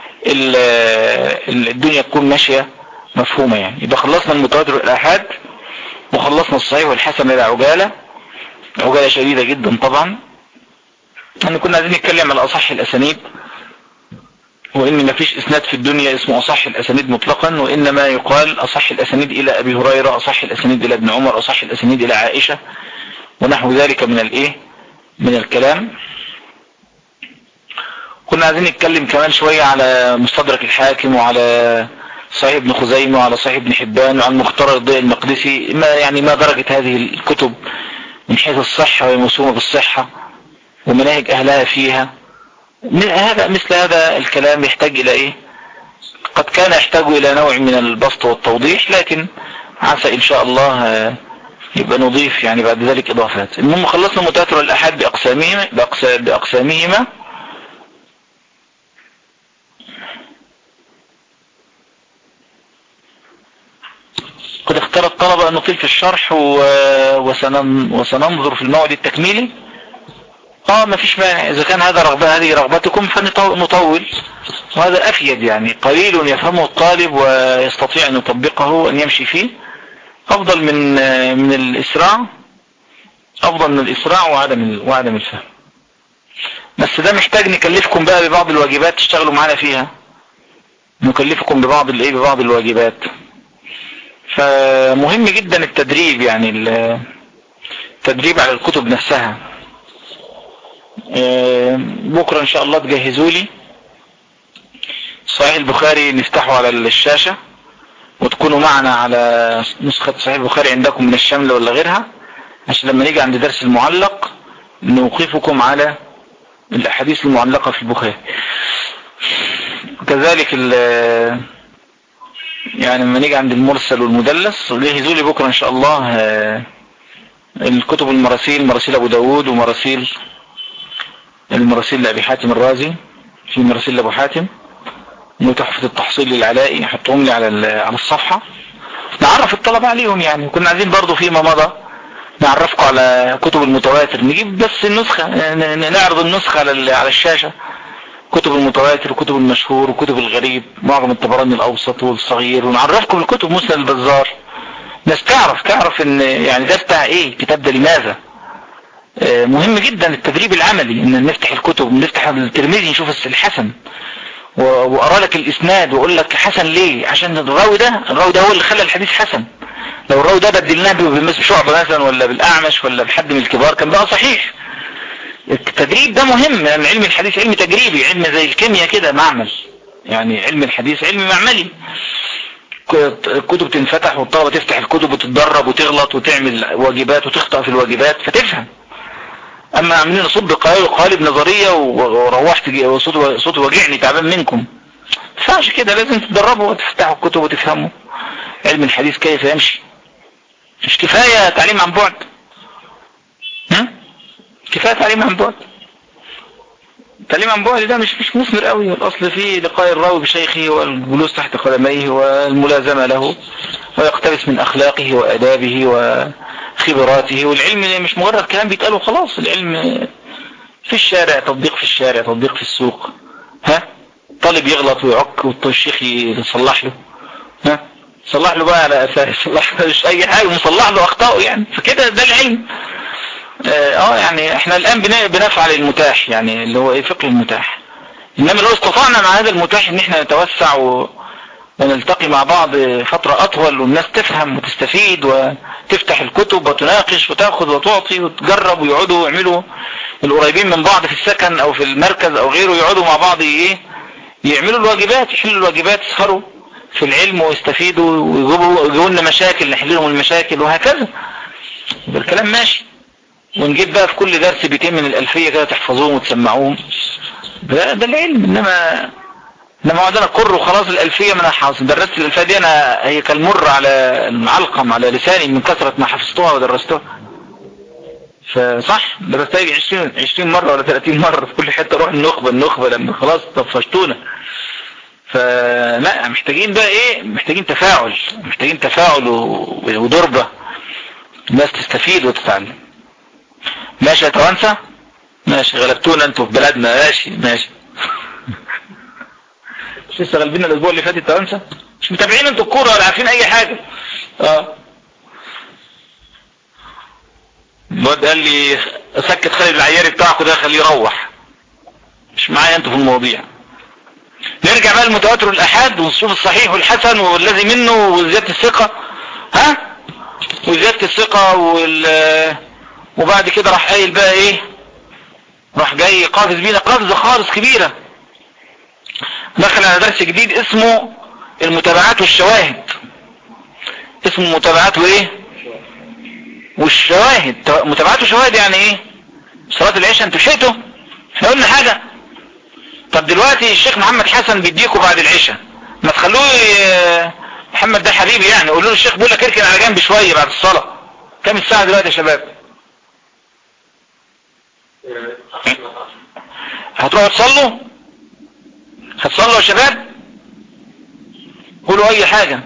الدنيا تكون ماشية مفهومة يعني يبقى خلصنا المتواتر والآحاد وخلصنا الصحيح والحسن الى عجالة عجالة شديدة جدا طبعا احنا كنا عايزين نتكلم على اصح الاسانيد وان ما فيش اسناد في الدنيا اسمه اصح الاسانيد مطلقا وانما يقال اصح الاسانيد الى ابي هريرة اصح الاسانيد الى ابن عمر اصح الاسانيد الى عائشة ونحو ذلك من الايه من الكلام كنا عايزين نتكلم كمان شوية على مستدرك الحاكم وعلى صحيح ابن خزيمة وعلى صحيح ابن حبان وعن مختار الضيء المقدسي ما يعني ما درجة هذه الكتب من حيث الصحة والموسومة بالصحة ومناهج أهلها فيها هذا مثل هذا الكلام يحتاج إلى إيه قد كان يحتاج إلى نوع من البسط والتوضيح لكن عسى إن شاء الله يبقى نضيف يعني بعد ذلك إضافات المهم خلصنا متاتر الأحد بأقسامهما, بأقسامهما قد اختار الطلبة أن نطيل في الشرح وسنن وسننظر في الموعد التكميلي اه ما فيش مانع اذا كان هذا رغبة هذه رغبتكم فنطول وهذا افيد يعني قليل يفهمه الطالب ويستطيع ان يطبقه وان يمشي فيه افضل من من الاسراع افضل من الاسراع وعدم وعدم الفهم بس ده محتاج نكلفكم بقى ببعض الواجبات تشتغلوا معانا فيها نكلفكم ببعض الايه ببعض الواجبات فمهم جدا التدريب يعني التدريب على الكتب نفسها بكرة ان شاء الله تجهزوا لي صحيح البخاري نفتحه على الشاشة وتكونوا معنا على نسخة صحيح البخاري عندكم من الشمل ولا غيرها عشان لما نيجي عند درس المعلق نوقفكم على الاحاديث المعلقة في البخاري كذلك يعني لما نيجي عند المرسل والمدلس جهزوا لي بكرة ان شاء الله الكتب المراسيل مراسيل ابو داود ومراسيل المراسيل لأبي حاتم الرازي في مراسيل لأبو حاتم وتحفة التحصيل للعلائي حطهم لي على على الصفحة نعرف الطلبة عليهم يعني كنا عايزين برضو فيما مضى نعرفكم على كتب المتواتر نجيب بس النسخة نعرض النسخة على على الشاشة كتب المتواتر وكتب المشهور وكتب الغريب معظم الطبراني الأوسط والصغير ونعرفكم الكتب مسند البزار ناس تعرف تعرف ان يعني ده بتاع ايه الكتاب ده لماذا مهم جدا التدريب العملي ان نفتح الكتب نفتح الترمذي نشوف الحسن وارى لك الاسناد واقول لك حسن ليه عشان الراوي ده الراوي ده هو اللي خلى الحديث حسن لو الراوي ده بدلناه بشعبة مثلا ولا بالاعمش ولا بحد من الكبار كان بقى صحيح التدريب ده مهم لان علم الحديث علم تجريبي علم زي الكيمياء كده معمل يعني علم الحديث علم معملي الكتب تنفتح والطلبة تفتح الكتب وتتدرب وتغلط وتعمل واجبات وتخطأ في الواجبات فتفهم اما عاملين صب قالب نظرية وروحت صوت صوت وجعني تعبان منكم فعش كده لازم تدربوا وتفتحوا الكتب وتفهموا علم الحديث كيف يمشي مش كفاية تعليم عن بعد ها؟ كفاية تعليم عن بعد التعليم عن بعد ده مش مش مثمر قوي الاصل فيه لقاء الراوي بشيخه والجلوس تحت قدميه والملازمة له ويقتبس من اخلاقه وادابه وخبراته والعلم مش مجرد كلام بيتقال وخلاص العلم في الشارع تطبيق في الشارع تطبيق في السوق ها طالب يغلط ويعك والشيخ يصلح له ها صلح له بقى على اساس صلح له مش اي حاجه مصلح له اخطائه يعني فكده ده العلم اه يعني احنا الان بنفعل المتاح يعني اللي هو ايه فقه المتاح انما لو استطعنا مع هذا المتاح ان احنا نتوسع و... ونلتقي مع بعض فترة أطول والناس تفهم وتستفيد وتفتح الكتب وتناقش وتأخذ وتعطي وتجرب ويقعدوا ويعملوا القريبين من بعض في السكن أو في المركز أو غيره يقعدوا مع بعض إيه يعملوا الواجبات يحلوا الواجبات يسهروا في العلم ويستفيدوا ويجيبوا يجيبوا لنا مشاكل نحل لهم المشاكل وهكذا يبقى الكلام ماشي ونجيب بقى في كل درس بيتين من الألفية كده تحفظوهم وتسمعوهم ده, ده العلم إنما لما عندنا كر وخلاص الألفية من حافظ درست الألفية دي أنا هي كالمر على المعلقم على لساني من كثرة ما حفظتها ودرستها فصح درستها يجي 20 20 مرة ولا 30 مرة في كل حتة اروح النخبة النخبة لما خلاص طفشتونا فلا محتاجين بقى ايه محتاجين تفاعل محتاجين تفاعل وضربة الناس تستفيد وتتعلم ماشي يا توانسة ماشي غلبتونا انتوا في بلدنا ماشي ماشي مش لسه غالبين الاسبوع اللي فات التوانسة مش متابعين انتوا الكورة ولا عارفين اي حاجة اه الواد قال لي سكت خالد العياري بتاعكم ده خليه يروح مش معايا انتوا في المواضيع نرجع بقى للمتواتر والأحاد ونشوف الصحيح والحسن والذي منه وزيادة الثقة ها وزيادة الثقة وال وبعد كده راح قايل بقى ايه راح جاي قافز بينا قفزة خالص كبيرة دخل على درس جديد اسمه المتابعات والشواهد اسمه المتابعات وايه والشواهد متابعات وشواهد يعني ايه صلاة العشاء انتوا شئتوا احنا قلنا حاجة طب دلوقتي الشيخ محمد حسن بيديكوا بعد العشاء ما تخلوه محمد ده حبيبي يعني قولوا له الشيخ بيقول لك اركن على جنب شوية بعد الصلاة كم الساعة دلوقتي يا شباب هتروحوا تصلوا هتصلوا يا شباب قولوا اي حاجة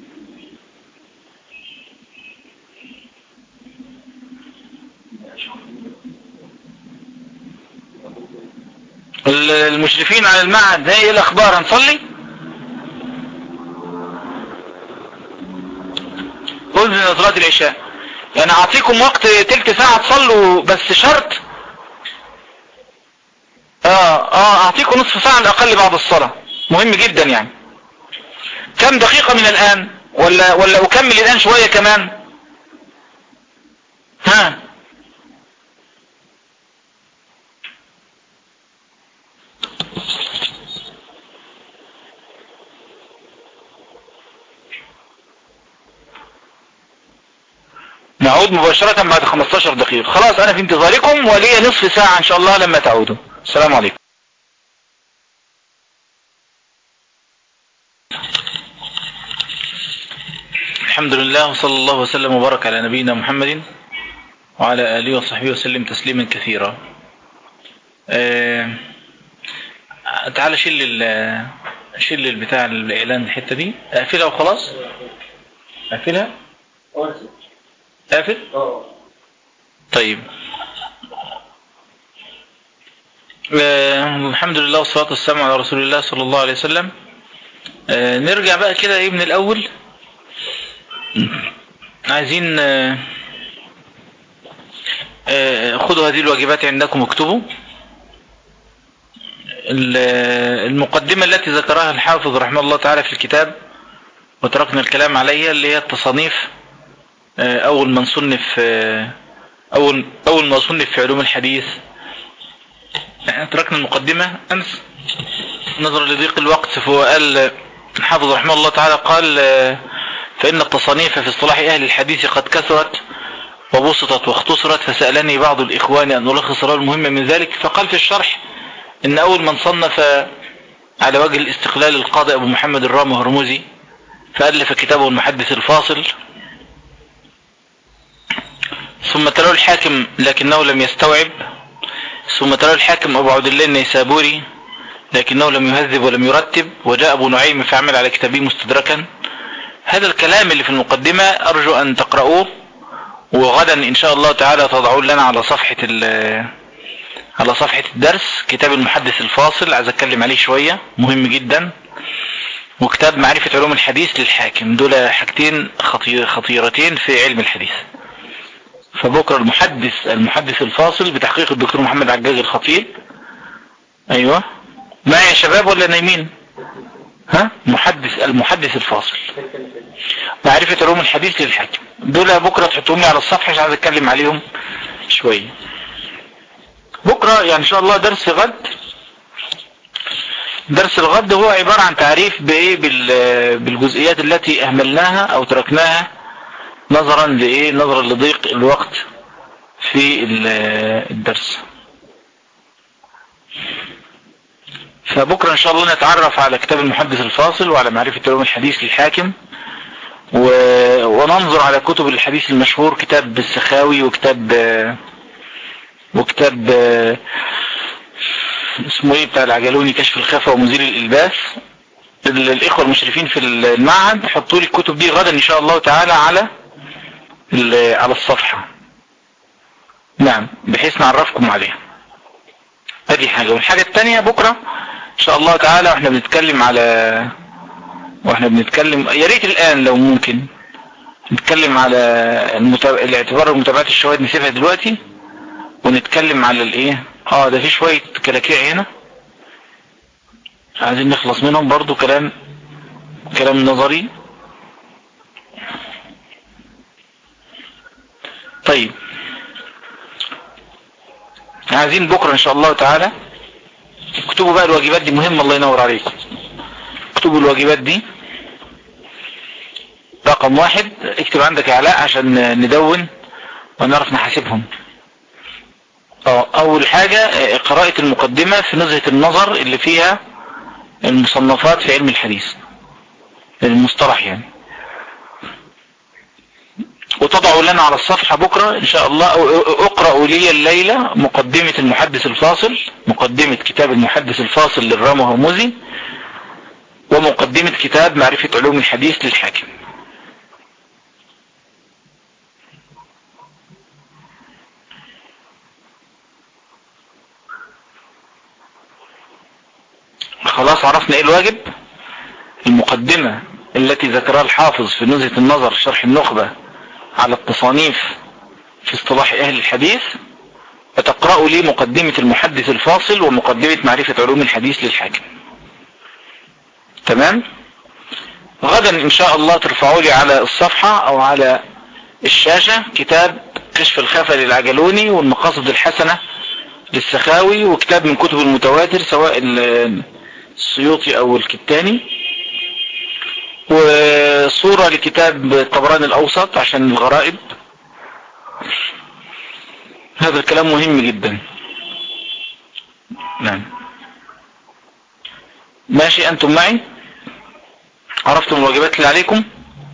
المشرفين على المعهد ايه الاخبار هنصلي اذن صلاة العشاء يعني اعطيكم وقت تلت ساعة تصلوا بس شرط اه اه اعطيكم نصف ساعة على الاقل بعد الصلاة مهم جدا يعني كم دقيقة من الان ولا ولا اكمل الان شوية كمان ها نعود مباشرة بعد 15 دقيقة خلاص انا في انتظاركم ولي نصف ساعة ان شاء الله لما تعودوا السلام عليكم الحمد لله وصلى الله وسلم وبارك على نبينا محمد وعلى آله وصحبه وسلم تسليما كثيرا آه تعال شيل شيل البتاع الاعلان الحتة دي اقفلها وخلاص اقفلها قافل طيب آه الحمد لله والصلاة والسلام على رسول الله صلى الله عليه وسلم آه نرجع بقى كده ايه من الاول عايزين آه خذوا هذه الواجبات عندكم واكتبوا المقدمة التي ذكرها الحافظ رحمه الله تعالى في الكتاب وتركنا الكلام عليها اللي هي التصانيف اول من صنف اول اول ما صنف في علوم الحديث تركنا المقدمة امس نظرا لضيق الوقت فهو قال الحافظ رحمه الله تعالى قال فان التصانيف في اصطلاح اهل الحديث قد كثرت وبسطت واختصرت فسألني بعض الاخوان ان الخص له المهم من ذلك فقال في الشرح ان اول من صنف على وجه الاستقلال القاضي ابو محمد الرام هرمزي فألف كتابه المحدث الفاصل ثم تلاه الحاكم لكنه لم يستوعب ثم تلاه الحاكم أبو عبد الله النيسابوري لكنه لم يهذب ولم يرتب وجاء أبو نعيم فعمل على كتابه مستدركا هذا الكلام اللي في المقدمة أرجو أن تقرأوه وغدا إن شاء الله تعالى تضعون لنا على صفحة على صفحة الدرس كتاب المحدث الفاصل عايز أتكلم عليه شوية مهم جدا وكتاب معرفة علوم الحديث للحاكم دول حاجتين خطير خطيرتين في علم الحديث فبكرة المحدث المحدث الفاصل بتحقيق الدكتور محمد عجاج الخطيب ايوه معي يا شباب ولا نايمين ها محدث المحدث الفاصل معرفة علوم الحديث للحاكم دول بكرة تحطهم لي على الصفحة عشان عايز اتكلم عليهم شوية بكرة يعني ان شاء الله درس غد درس الغد هو عبارة عن تعريف بايه بالجزئيات التي اهملناها او تركناها نظرا لايه نظرا لضيق الوقت في الدرس فبكرة ان شاء الله نتعرف على كتاب المحدث الفاصل وعلى معرفة علوم الحديث للحاكم و... وننظر على كتب الحديث المشهور كتاب السخاوي وكتاب وكتاب اسمه ايه بتاع العجلوني كشف الخفا ومزيل الالباس الاخوة المشرفين في المعهد حطوا لي الكتب دي غدا ان شاء الله تعالى على على الصفحة نعم بحيث نعرفكم عليها ادي حاجة والحاجة التانية بكرة ان شاء الله تعالى واحنا بنتكلم على واحنا بنتكلم يا ريت الان لو ممكن نتكلم على المتاب... الاعتبار المتابعات الشواهد نسيبها دلوقتي ونتكلم على الايه اه ده في شوية كلاكيع هنا عايزين نخلص منهم برضو كلام كلام نظري طيب عايزين بكرة ان شاء الله تعالى اكتبوا بقى الواجبات دي مهمة الله ينور عليكم اكتبوا الواجبات دي رقم واحد اكتب عندك اعلاء عشان ندون ونعرف نحاسبهم اه اول حاجة قراءة المقدمة في نزهة النظر اللي فيها المصنفات في علم الحديث المصطلح يعني وتضعوا لنا على الصفحة بكرة ان شاء الله اقرأوا لي الليلة مقدمة المحدث الفاصل مقدمة كتاب المحدث الفاصل للرام هرمزي ومقدمة كتاب معرفة علوم الحديث للحاكم خلاص عرفنا ايه الواجب المقدمة التي ذكرها الحافظ في نزهة النظر شرح النخبة على التصانيف في اصطلاح اهل الحديث فتقرأوا لي مقدمة المحدث الفاصل ومقدمة معرفة علوم الحديث للحاكم تمام غدا ان شاء الله ترفعوا لي على الصفحة او على الشاشة كتاب كشف الخفا للعجلوني والمقاصد الحسنة للسخاوي وكتاب من كتب المتواتر سواء السيوطي او الكتاني وصورة لكتاب الطبراني الاوسط عشان الغرائب هذا الكلام مهم جدا نعم ماشي انتم معي عرفتم الواجبات اللي عليكم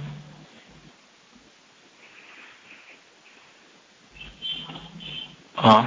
اه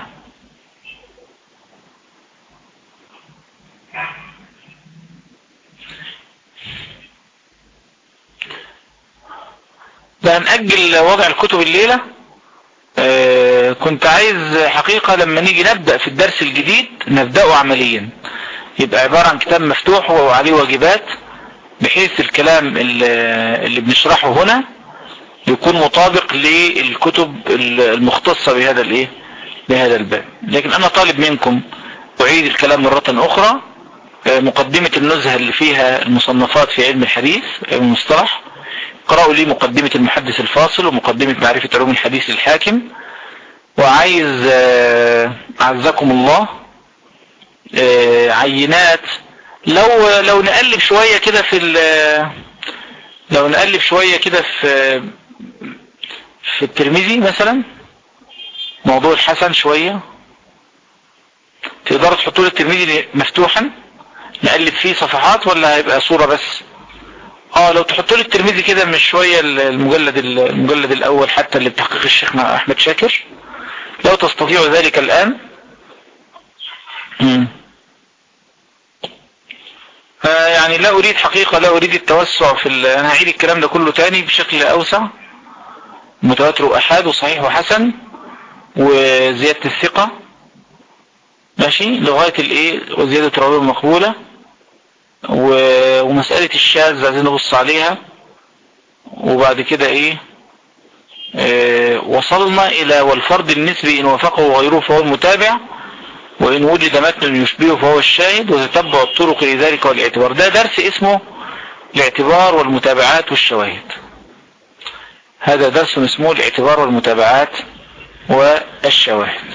ده هنأجل وضع الكتب الليلة آه كنت عايز حقيقة لما نيجي نبدأ في الدرس الجديد نبدأه عمليا يبقى عبارة عن كتاب مفتوح وعليه واجبات بحيث الكلام اللي, اللي بنشرحه هنا يكون مطابق للكتب المختصة بهذا الايه بهذا الباب لكن انا طالب منكم اعيد الكلام مرة اخرى مقدمة النزهة اللي فيها المصنفات في علم الحديث علم المصطلح اقرأوا لي مقدمة المحدث الفاصل ومقدمة معرفة علوم الحديث للحاكم وعايز اعزكم الله عينات لو لو نقلب شوية كده في لو نقلب شوية كده في في الترمذي مثلا موضوع الحسن شوية تقدروا تحطوا لي الترمذي مفتوحا نقلب فيه صفحات ولا هيبقى صورة بس اه لو تحطوا لي الترمذي كده مش شوية المجلد المجلد الاول حتى اللي بتحقيق الشيخ احمد شاكر لو تستطيعوا ذلك الان مم. يعني لا اريد حقيقة لا اريد التوسع في انا هعيد الكلام ده كله تاني بشكل اوسع متواتر واحاد وصحيح وحسن وزيادة الثقة ماشي لغاية الايه وزيادة الروابط المقبولة ومسألة الشاذ عايزين نبص عليها وبعد كده ايه اه وصلنا الى والفرد النسبي ان وافقه غيره فهو المتابع وإن وجد متن يشبهه فهو الشاهد وتتبع الطرق لذلك والاعتبار ده درس اسمه الاعتبار والمتابعات والشواهد هذا درس اسمه الاعتبار والمتابعات والشواهد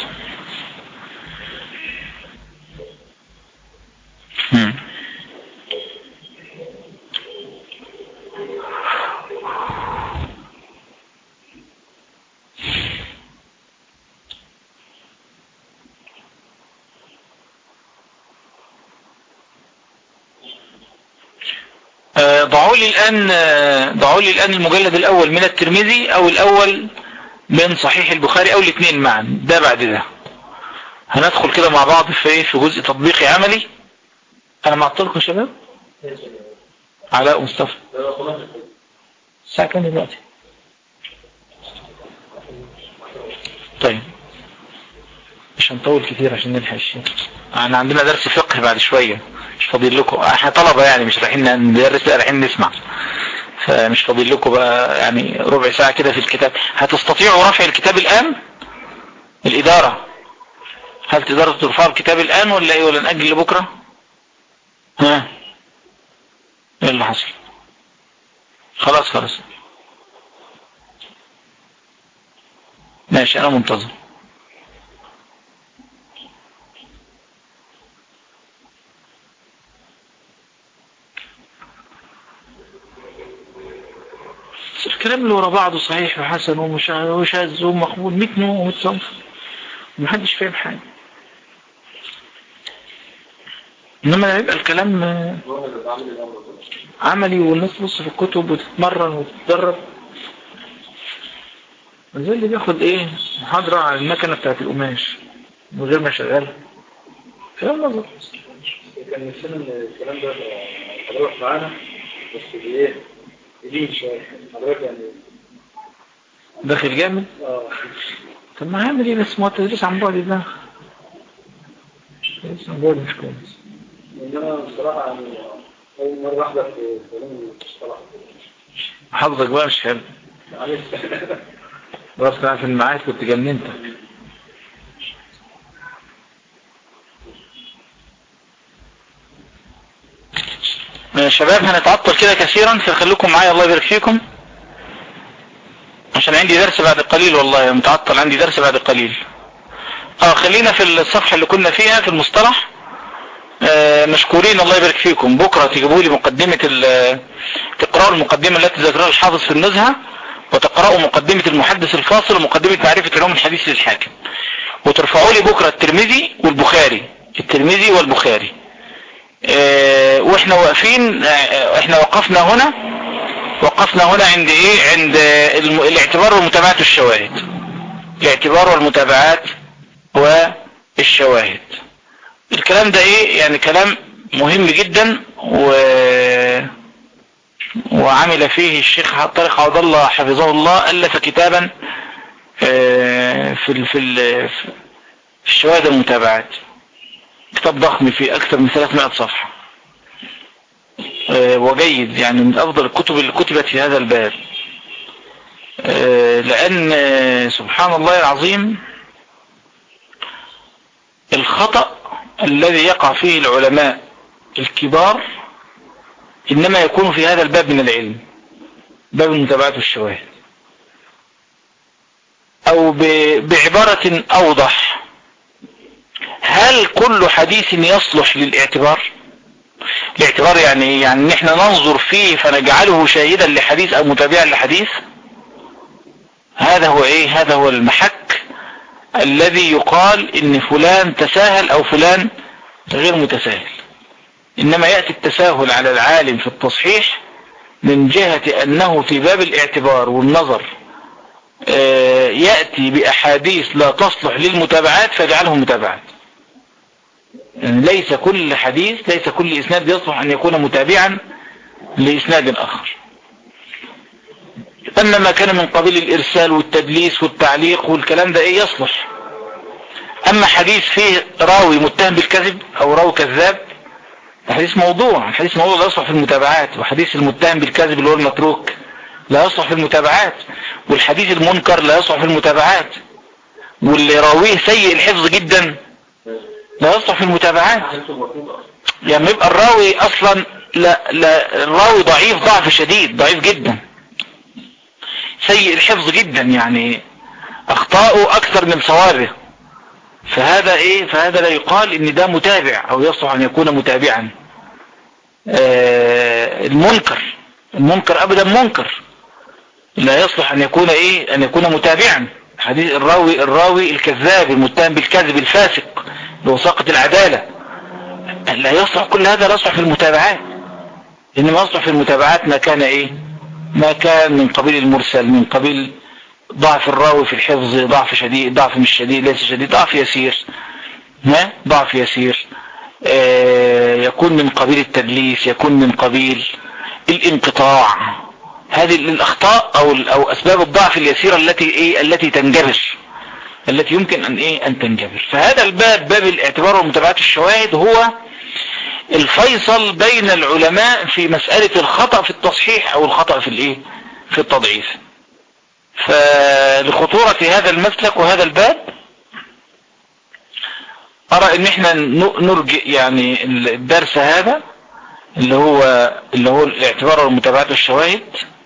آه، ضعوا لي الآن آه، ضعوا لي الآن المجلد الأول من الترمذي أو الأول من صحيح البخاري أو الاثنين معا ده بعد ده هندخل كده مع بعض في ايه في جزء تطبيقي عملي أنا معطلكم شباب علاء مصطفى الساعة كام دلوقتي طيب مش هنطول كتير عشان نلحق الشيء احنا عندنا درس فقه بعد شوية مش فاضل لكم احنا طلبة يعني مش رايحين ندرس لا رايحين نسمع فمش فاضل لكم بقى يعني ربع ساعة كده في الكتاب هتستطيعوا رفع الكتاب الآن الإدارة هل تقدروا ترفعوا الكتاب الآن ولا ايه ولا نأجل لبكرة ها ايه اللي حصل خلاص خلاص ماشي انا منتظر الكلام اللي ورا بعضه صحيح وحسن وشاذ ومقبول 100 نوع و100 صنف ومحدش فاهم حاجة انما يبقى الكلام عملي والناس تبص في الكتب وتتمرن وتتدرب زي اللي بياخد ايه محاضرة على المكنة بتاعت القماش من غير ما يشغلها كلام نظر كان نفسنا ان الكلام ده هيروح معانا بس بايه يلين شويه حضرتك يعني داخل جامد اه طب ما هعمل ايه بس ما التدريس عن بعد ده التدريس عن بعد مش كويس انما بصراحه يعني اول مره احضر في كلام المصطلح حافظك بقى مش حلو معلش رحت في المعاد كنت جننتك يا شباب هنتعطل كده كثيرا فخليكم معايا الله يبارك فيكم عشان عندي درس بعد قليل والله متعطل عندي درس بعد قليل اه خلينا في الصفحة اللي كنا فيها في المصطلح آه مشكورين الله يبارك فيكم بكرة تجيبوا لي مقدمة تقرأوا المقدمة التي ذكرها الحافظ في النزهة وتقرأوا مقدمة المحدث الفاصل ومقدمة معرفة علوم الحديث للحاكم وترفعوا لي بكرة الترمذي والبخاري الترمذي والبخاري اه واحنا واقفين اه احنا وقفنا هنا وقفنا هنا عند ايه عند الاعتبار والمتابعات والشواهد الاعتبار والمتابعات والشواهد الكلام ده ايه يعني كلام مهم جدا و وعمل فيه الشيخ طارق عبد الله حفظه الله ألف كتابا في ال في ال في الشواهد المتابعات كتاب ضخم فيه أكثر من 300 صفحة وجيد يعني من أفضل الكتب اللي كتبت في هذا الباب لأن سبحان الله العظيم الخطأ الذي يقع فيه العلماء الكبار إنما يكون في هذا الباب من العلم باب المتابعات والشواهد أو بعبارة أوضح هل كل حديث يصلح للاعتبار الاعتبار يعني يعني ان احنا ننظر فيه فنجعله شاهدا لحديث او متابعا لحديث هذا هو ايه هذا هو المحك الذي يقال ان فلان تساهل او فلان غير متساهل انما يأتي التساهل على العالم في التصحيح من جهة انه في باب الاعتبار والنظر يأتي بأحاديث لا تصلح للمتابعات فيجعله متابعات يعني ليس كل حديث ليس كل إسناد يصلح أن يكون متابعا لإسناد آخر أما ما كان من قبيل الإرسال والتدليس والتعليق والكلام ده إيه يصلح أما حديث فيه راوي متهم بالكذب أو راوي كذاب حديث موضوع حديث موضوع لا يصلح في المتابعات وحديث المتهم بالكذب اللي هو المتروك لا يصلح في المتابعات والحديث المنكر لا يصلح في المتابعات واللي راويه سيء الحفظ جدا لا يصلح في المتابعات يعني يبقى الراوي اصلا لا لا الراوي ضعيف ضعف شديد ضعيف جدا سيء الحفظ جدا يعني اخطاؤه اكثر من صوابه فهذا ايه فهذا لا يقال ان ده متابع او يصلح ان يكون متابعا آه المنكر المنكر ابدا منكر لا يصلح ان يكون ايه ان يكون متابعا حديث الراوي الراوي الكذاب المتهم بالكذب الفاسق بوثاقة العدالة لا يصلح كل هذا لا يصلح في المتابعات انما يصلح في المتابعات ما كان ايه ما كان من قبيل المرسل من قبيل ضعف الراوي في الحفظ ضعف شديد ضعف مش شديد ليس شديد ضعف يسير ها ضعف يسير آه يكون من قبيل التدليس يكون من قبيل الانقطاع هذه الاخطاء او او اسباب الضعف اليسيرة التي ايه التي تنجبر التي يمكن ان ايه ان تنجبر فهذا الباب باب الاعتبار ومتابعة الشواهد هو الفيصل بين العلماء في مسألة الخطأ في التصحيح او الخطأ في الايه في التضعيف فلخطورة هذا المسلك وهذا الباب ارى ان احنا نرجع يعني الدرس هذا اللي هو اللي هو الاعتبار والمتابعة الشواهد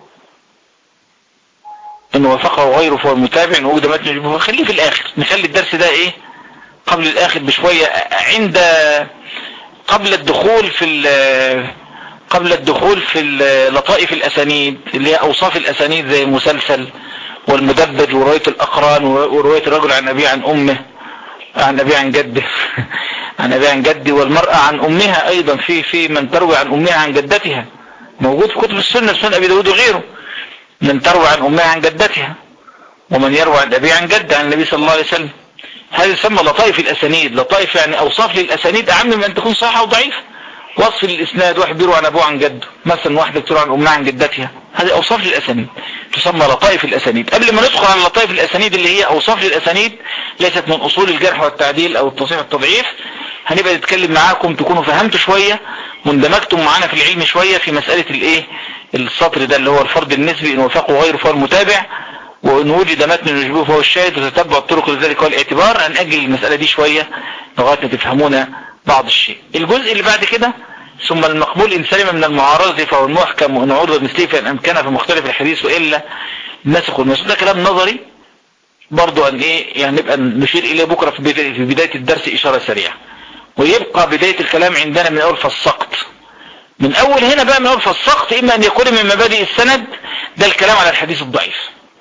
ان وافقه غيره فهو المتابع ان وجد متن خليه في الاخر نخلي الدرس ده ايه قبل الاخر بشوية عند قبل الدخول في قبل الدخول في لطائف الاسانيد اللي هي اوصاف الاسانيد زي المسلسل والمدبج ورواية الاقران ورواية الرجل عن ابيه عن امه عن ابيه عن جده عن ابيه عن جده والمرأة عن امها ايضا في في من تروي عن امها عن جدتها موجود في كتب السنة سنة ابي داود وغيره من تروي عن امها عن جدتها ومن يروي عن ابيه عن جده عن النبي صلى الله عليه وسلم هذا يسمى لطائف الاسانيد لطائف يعني اوصاف للاسانيد اعم من ان تكون صحيحه او ضعيفه وصف للاسناد واحد بيروي عن ابوه عن جده مثلا واحده بتروي عن امها عن جدتها هذه اوصاف للاسانيد تسمى لطائف الاسانيد قبل ما ندخل على لطائف الاسانيد اللي هي اوصاف للاسانيد ليست من اصول الجرح والتعديل او التصحيح والتضعيف هنبقى نتكلم معاكم تكونوا فهمتوا شوية واندمجتم معانا في العلم شوية في مسألة الايه السطر ده اللي هو الفرض النسبي ان وفقه غيره فهو المتابع وان وجد متن يشبهه فهو الشاهد وتتبع الطرق لذلك هو الاعتبار هنأجل المسألة دي شوية لغاية ما تفهمونا بعض الشيء الجزء اللي بعد كده ثم المقبول إن سلم من المعارضة فهو المحكم وإن عرض مثله فإن أمكن في مختلف الحديث وإلا الناسخ والمنسوخ ده كلام نظري برضو أن إيه يعني نبقى نشير إليه بكرة في بداية, في بداية الدرس إشارة سريعة ويبقى بداية الكلام عندنا من أول فالسقط من أول هنا بقى من أول فالسقط إما أن يكون من مبادئ السند ده الكلام على الحديث الضعيف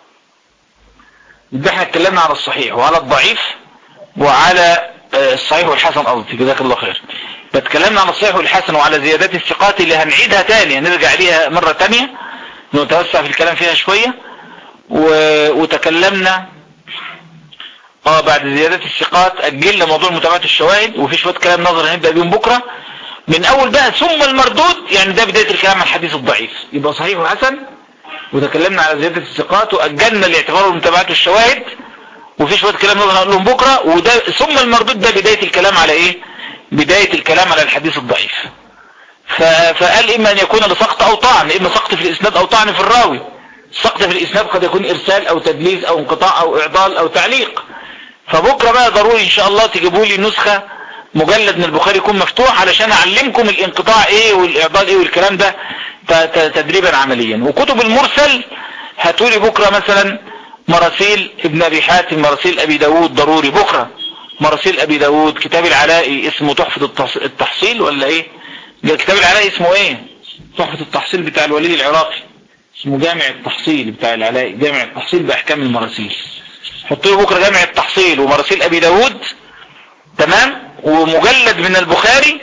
يبقى احنا اتكلمنا على الصحيح وعلى الضعيف وعلى الصحيح والحسن قصدي جزاك الله خير اتكلمنا على الصحيح والحسن وعلى زيادات الثقات اللي هنعيدها تاني هنرجع ليها مرة تانية نتوسع في الكلام فيها شوية و... وتكلمنا اه بعد زيادات الثقات اجلنا موضوع متابعة الشواهد وفي شوية كلام نظر هنبدأ بيهم بكرة من اول بقى ثم المردود يعني ده بداية الكلام عن الحديث الضعيف يبقى صحيح وحسن وتكلمنا على زيادة الثقات واجلنا الاعتبار ومتابعة الشواهد وفي شوية كلام نظر هنقول لهم بكرة وده ثم المردود ده بداية الكلام على ايه بداية الكلام على الحديث الضعيف فقال اما ان يكون لسقط او طعن اما سقط في الاسناد او طعن في الراوي السقط في الاسناد قد يكون ارسال او تدليس او انقطاع او اعضال او تعليق فبكرة بقى ضروري ان شاء الله تجيبوا لي نسخة مجلد من البخاري يكون مفتوح علشان اعلمكم الانقطاع ايه والاعضال ايه والكلام ده تدريبا عمليا وكتب المرسل هاتولي بكرة مثلا مراسيل ابن ابي حاتم مراسيل ابي داود ضروري بكرة مراسيل ابي داود كتاب العلائي اسمه تحفة التحصيل ولا ايه كتاب العلائي اسمه ايه تحفة التحصيل بتاع الوليد العراقي اسمه جامع التحصيل بتاع العلائي جامع التحصيل باحكام المراسيل حط له بكرة جامع التحصيل ومراسيل ابي داود تمام ومجلد من البخاري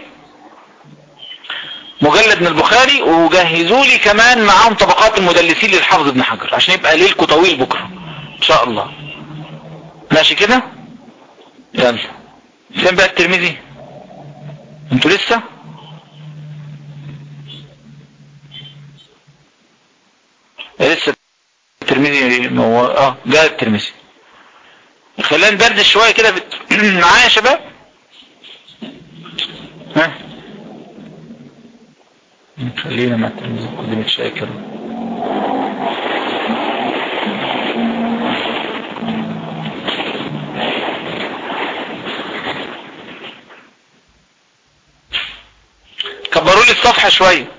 مجلد من البخاري وجهزوا لي كمان معاهم طبقات المدلسين للحافظ ابن حجر عشان يبقى ليلكم طويل بكرة ان شاء الله ماشي كده يلا فين بقى الترمذي انتوا لسه لسه الترمذي مو... اه جاء الترمذي خلينا ندردش شويه كده بت... معايا يا شباب ها خلينا مع الترمذي قدمت شاكر كبروا لي الصوت الصفحة شوية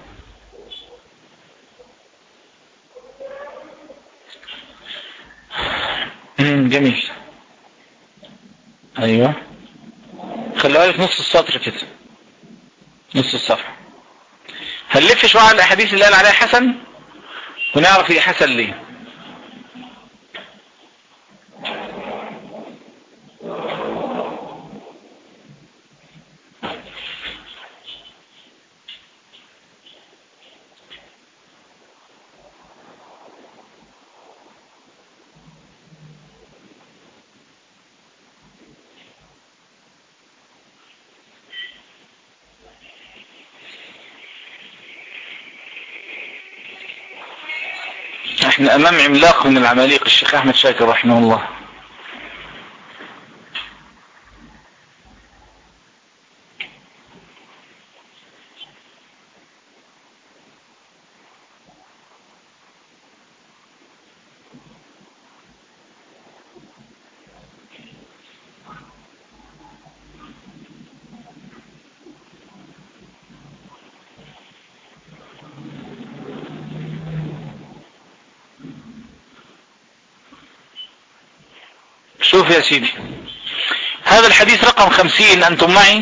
جميل ايوه خليها لك نص السطر كده نص الصفحة هنلف شوية على الاحاديث اللي قال عليها حسن ونعرف هي حسن ليه احنا امام عملاق من العماليق الشيخ احمد شاكر رحمه الله شوف يا سيدي هذا الحديث رقم خمسين أنتم معي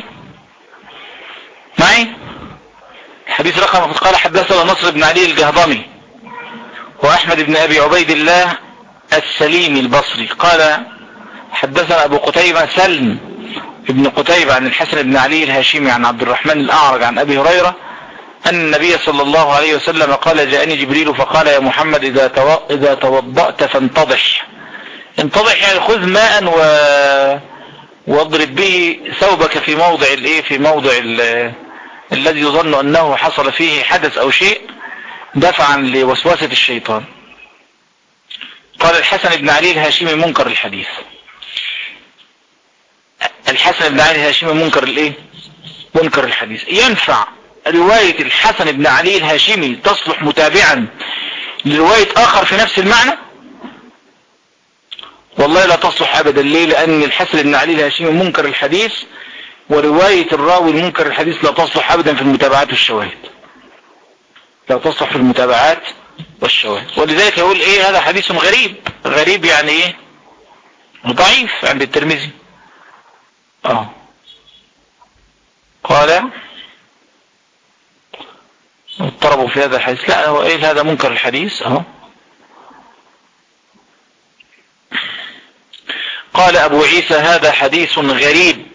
معي الحديث رقم قال حدثنا نصر بن علي الجهضمي وأحمد بن أبي عبيد الله السليمي البصري قال حدثنا أبو قتيبة سلم ابن قتيبة عن الحسن بن علي الهاشمي عن عبد الرحمن الأعرج عن أبي هريرة أن النبي صلى الله عليه وسلم قال جاءني جبريل فقال يا محمد إذا, تو... إذا توضأت فانتضح انتضح يعني خذ ماء و... واضرب به ثوبك في موضع الايه في موضع ال... الذي يظن انه حصل فيه حدث او شيء دفعا لوسوسة الشيطان قال الحسن بن علي الهاشمي منكر الحديث الحسن بن علي الهاشمي منكر الايه منكر الحديث ينفع رواية الحسن بن علي الهاشمي تصلح متابعا لرواية اخر في نفس المعنى والله لا تصلح ابدا ليه لان الحسن بن علي الهاشمي منكر الحديث ورواية الراوي المنكر الحديث لا تصلح ابدا في المتابعات والشواهد لا تصلح في المتابعات والشواهد ولذلك يقول ايه هذا حديث غريب غريب يعني ايه ضعيف عند الترمذي اه قال اضطربوا في هذا الحديث لا هو ايه هذا منكر الحديث اهو قال ابو عيسى هذا حديث غريب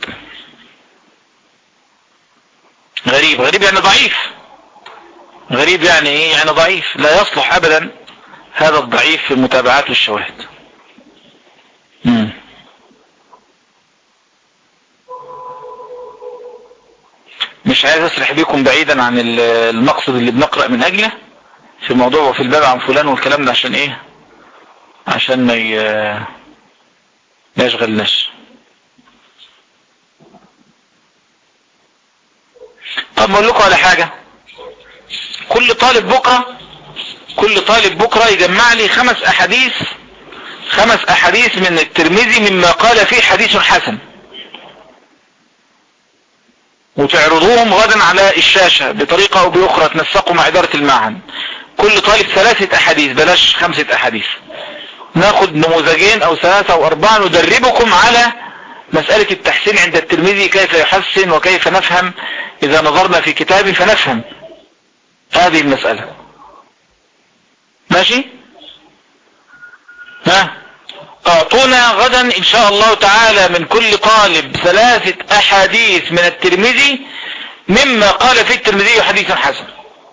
غريب غريب يعني ضعيف غريب يعني ايه يعني ضعيف لا يصلح ابدا هذا الضعيف في المتابعات والشواهد مم. مش عايز اسرح بيكم بعيدا عن المقصد اللي بنقرأ من اجله في موضوع وفي الباب عن فلان والكلام ده عشان ايه عشان ما ما يشغلناش طب اقول لكم على حاجة كل طالب بكرة كل طالب بكرة يجمع لي خمس احاديث خمس احاديث من الترمذي مما قال فيه حديث حسن وتعرضوهم غدا على الشاشة بطريقة او باخرى تنسقوا مع ادارة المعهد كل طالب ثلاثة احاديث بلاش خمسة احاديث ناخد نموذجين او ثلاثة او اربعة ندربكم على مسألة التحسين عند الترمذي كيف يحسن وكيف نفهم اذا نظرنا في كتابه فنفهم هذه المسألة ماشي ها اعطونا غدا ان شاء الله تعالى من كل طالب ثلاثة احاديث من الترمذي مما قال في الترمذي حديث حسن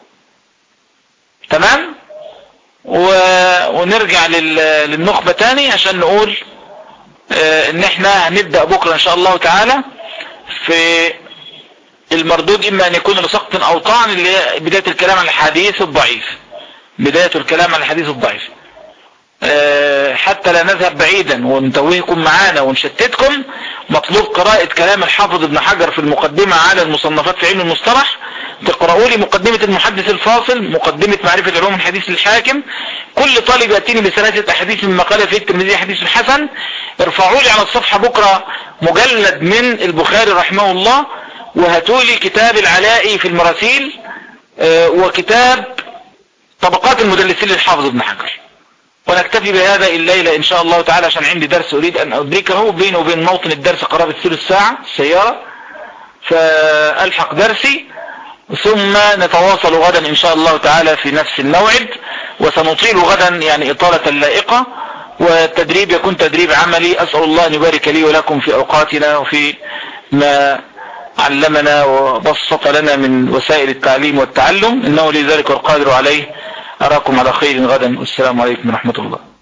تمام و... ونرجع لل... للنخبة تاني عشان نقول اه ان احنا هنبدأ بكرة ان شاء الله تعالى في المردود اما ان يكون لسقط او طعن اللي هي بداية الكلام عن الحديث الضعيف بداية الكلام عن الحديث الضعيف اه حتى لا نذهب بعيدا ونتوهكم معانا ونشتتكم مطلوب قراءة كلام الحافظ ابن حجر في المقدمة على المصنفات في علم المصطلح تقرأوا لي مقدمة المحدث الفاصل مقدمة معرفة علوم الحديث للحاكم كل طالب يأتيني بثلاثة أحاديث مما قال في الترمذي حديث الحسن ارفعوا لي على الصفحة بكرة مجلد من البخاري رحمه الله وهاتوا لي كتاب العلائي في المراسيل وكتاب طبقات المدلسين للحافظ ابن حجر ونكتفي بهذا الليلة ان شاء الله تعالى عشان عندي درس اريد ان ادركه بيني وبين موطن الدرس قرابة ثلث ساعة السيارة فالحق درسي ثم نتواصل غدا ان شاء الله تعالى في نفس الموعد وسنطيل غدا يعني اطالة لائقة والتدريب يكون تدريب عملي اسأل الله ان يبارك لي ولكم في اوقاتنا وفي ما علمنا وبسط لنا من وسائل التعليم والتعلم انه لذلك والقادر عليه اراكم على خير غدا والسلام عليكم ورحمة الله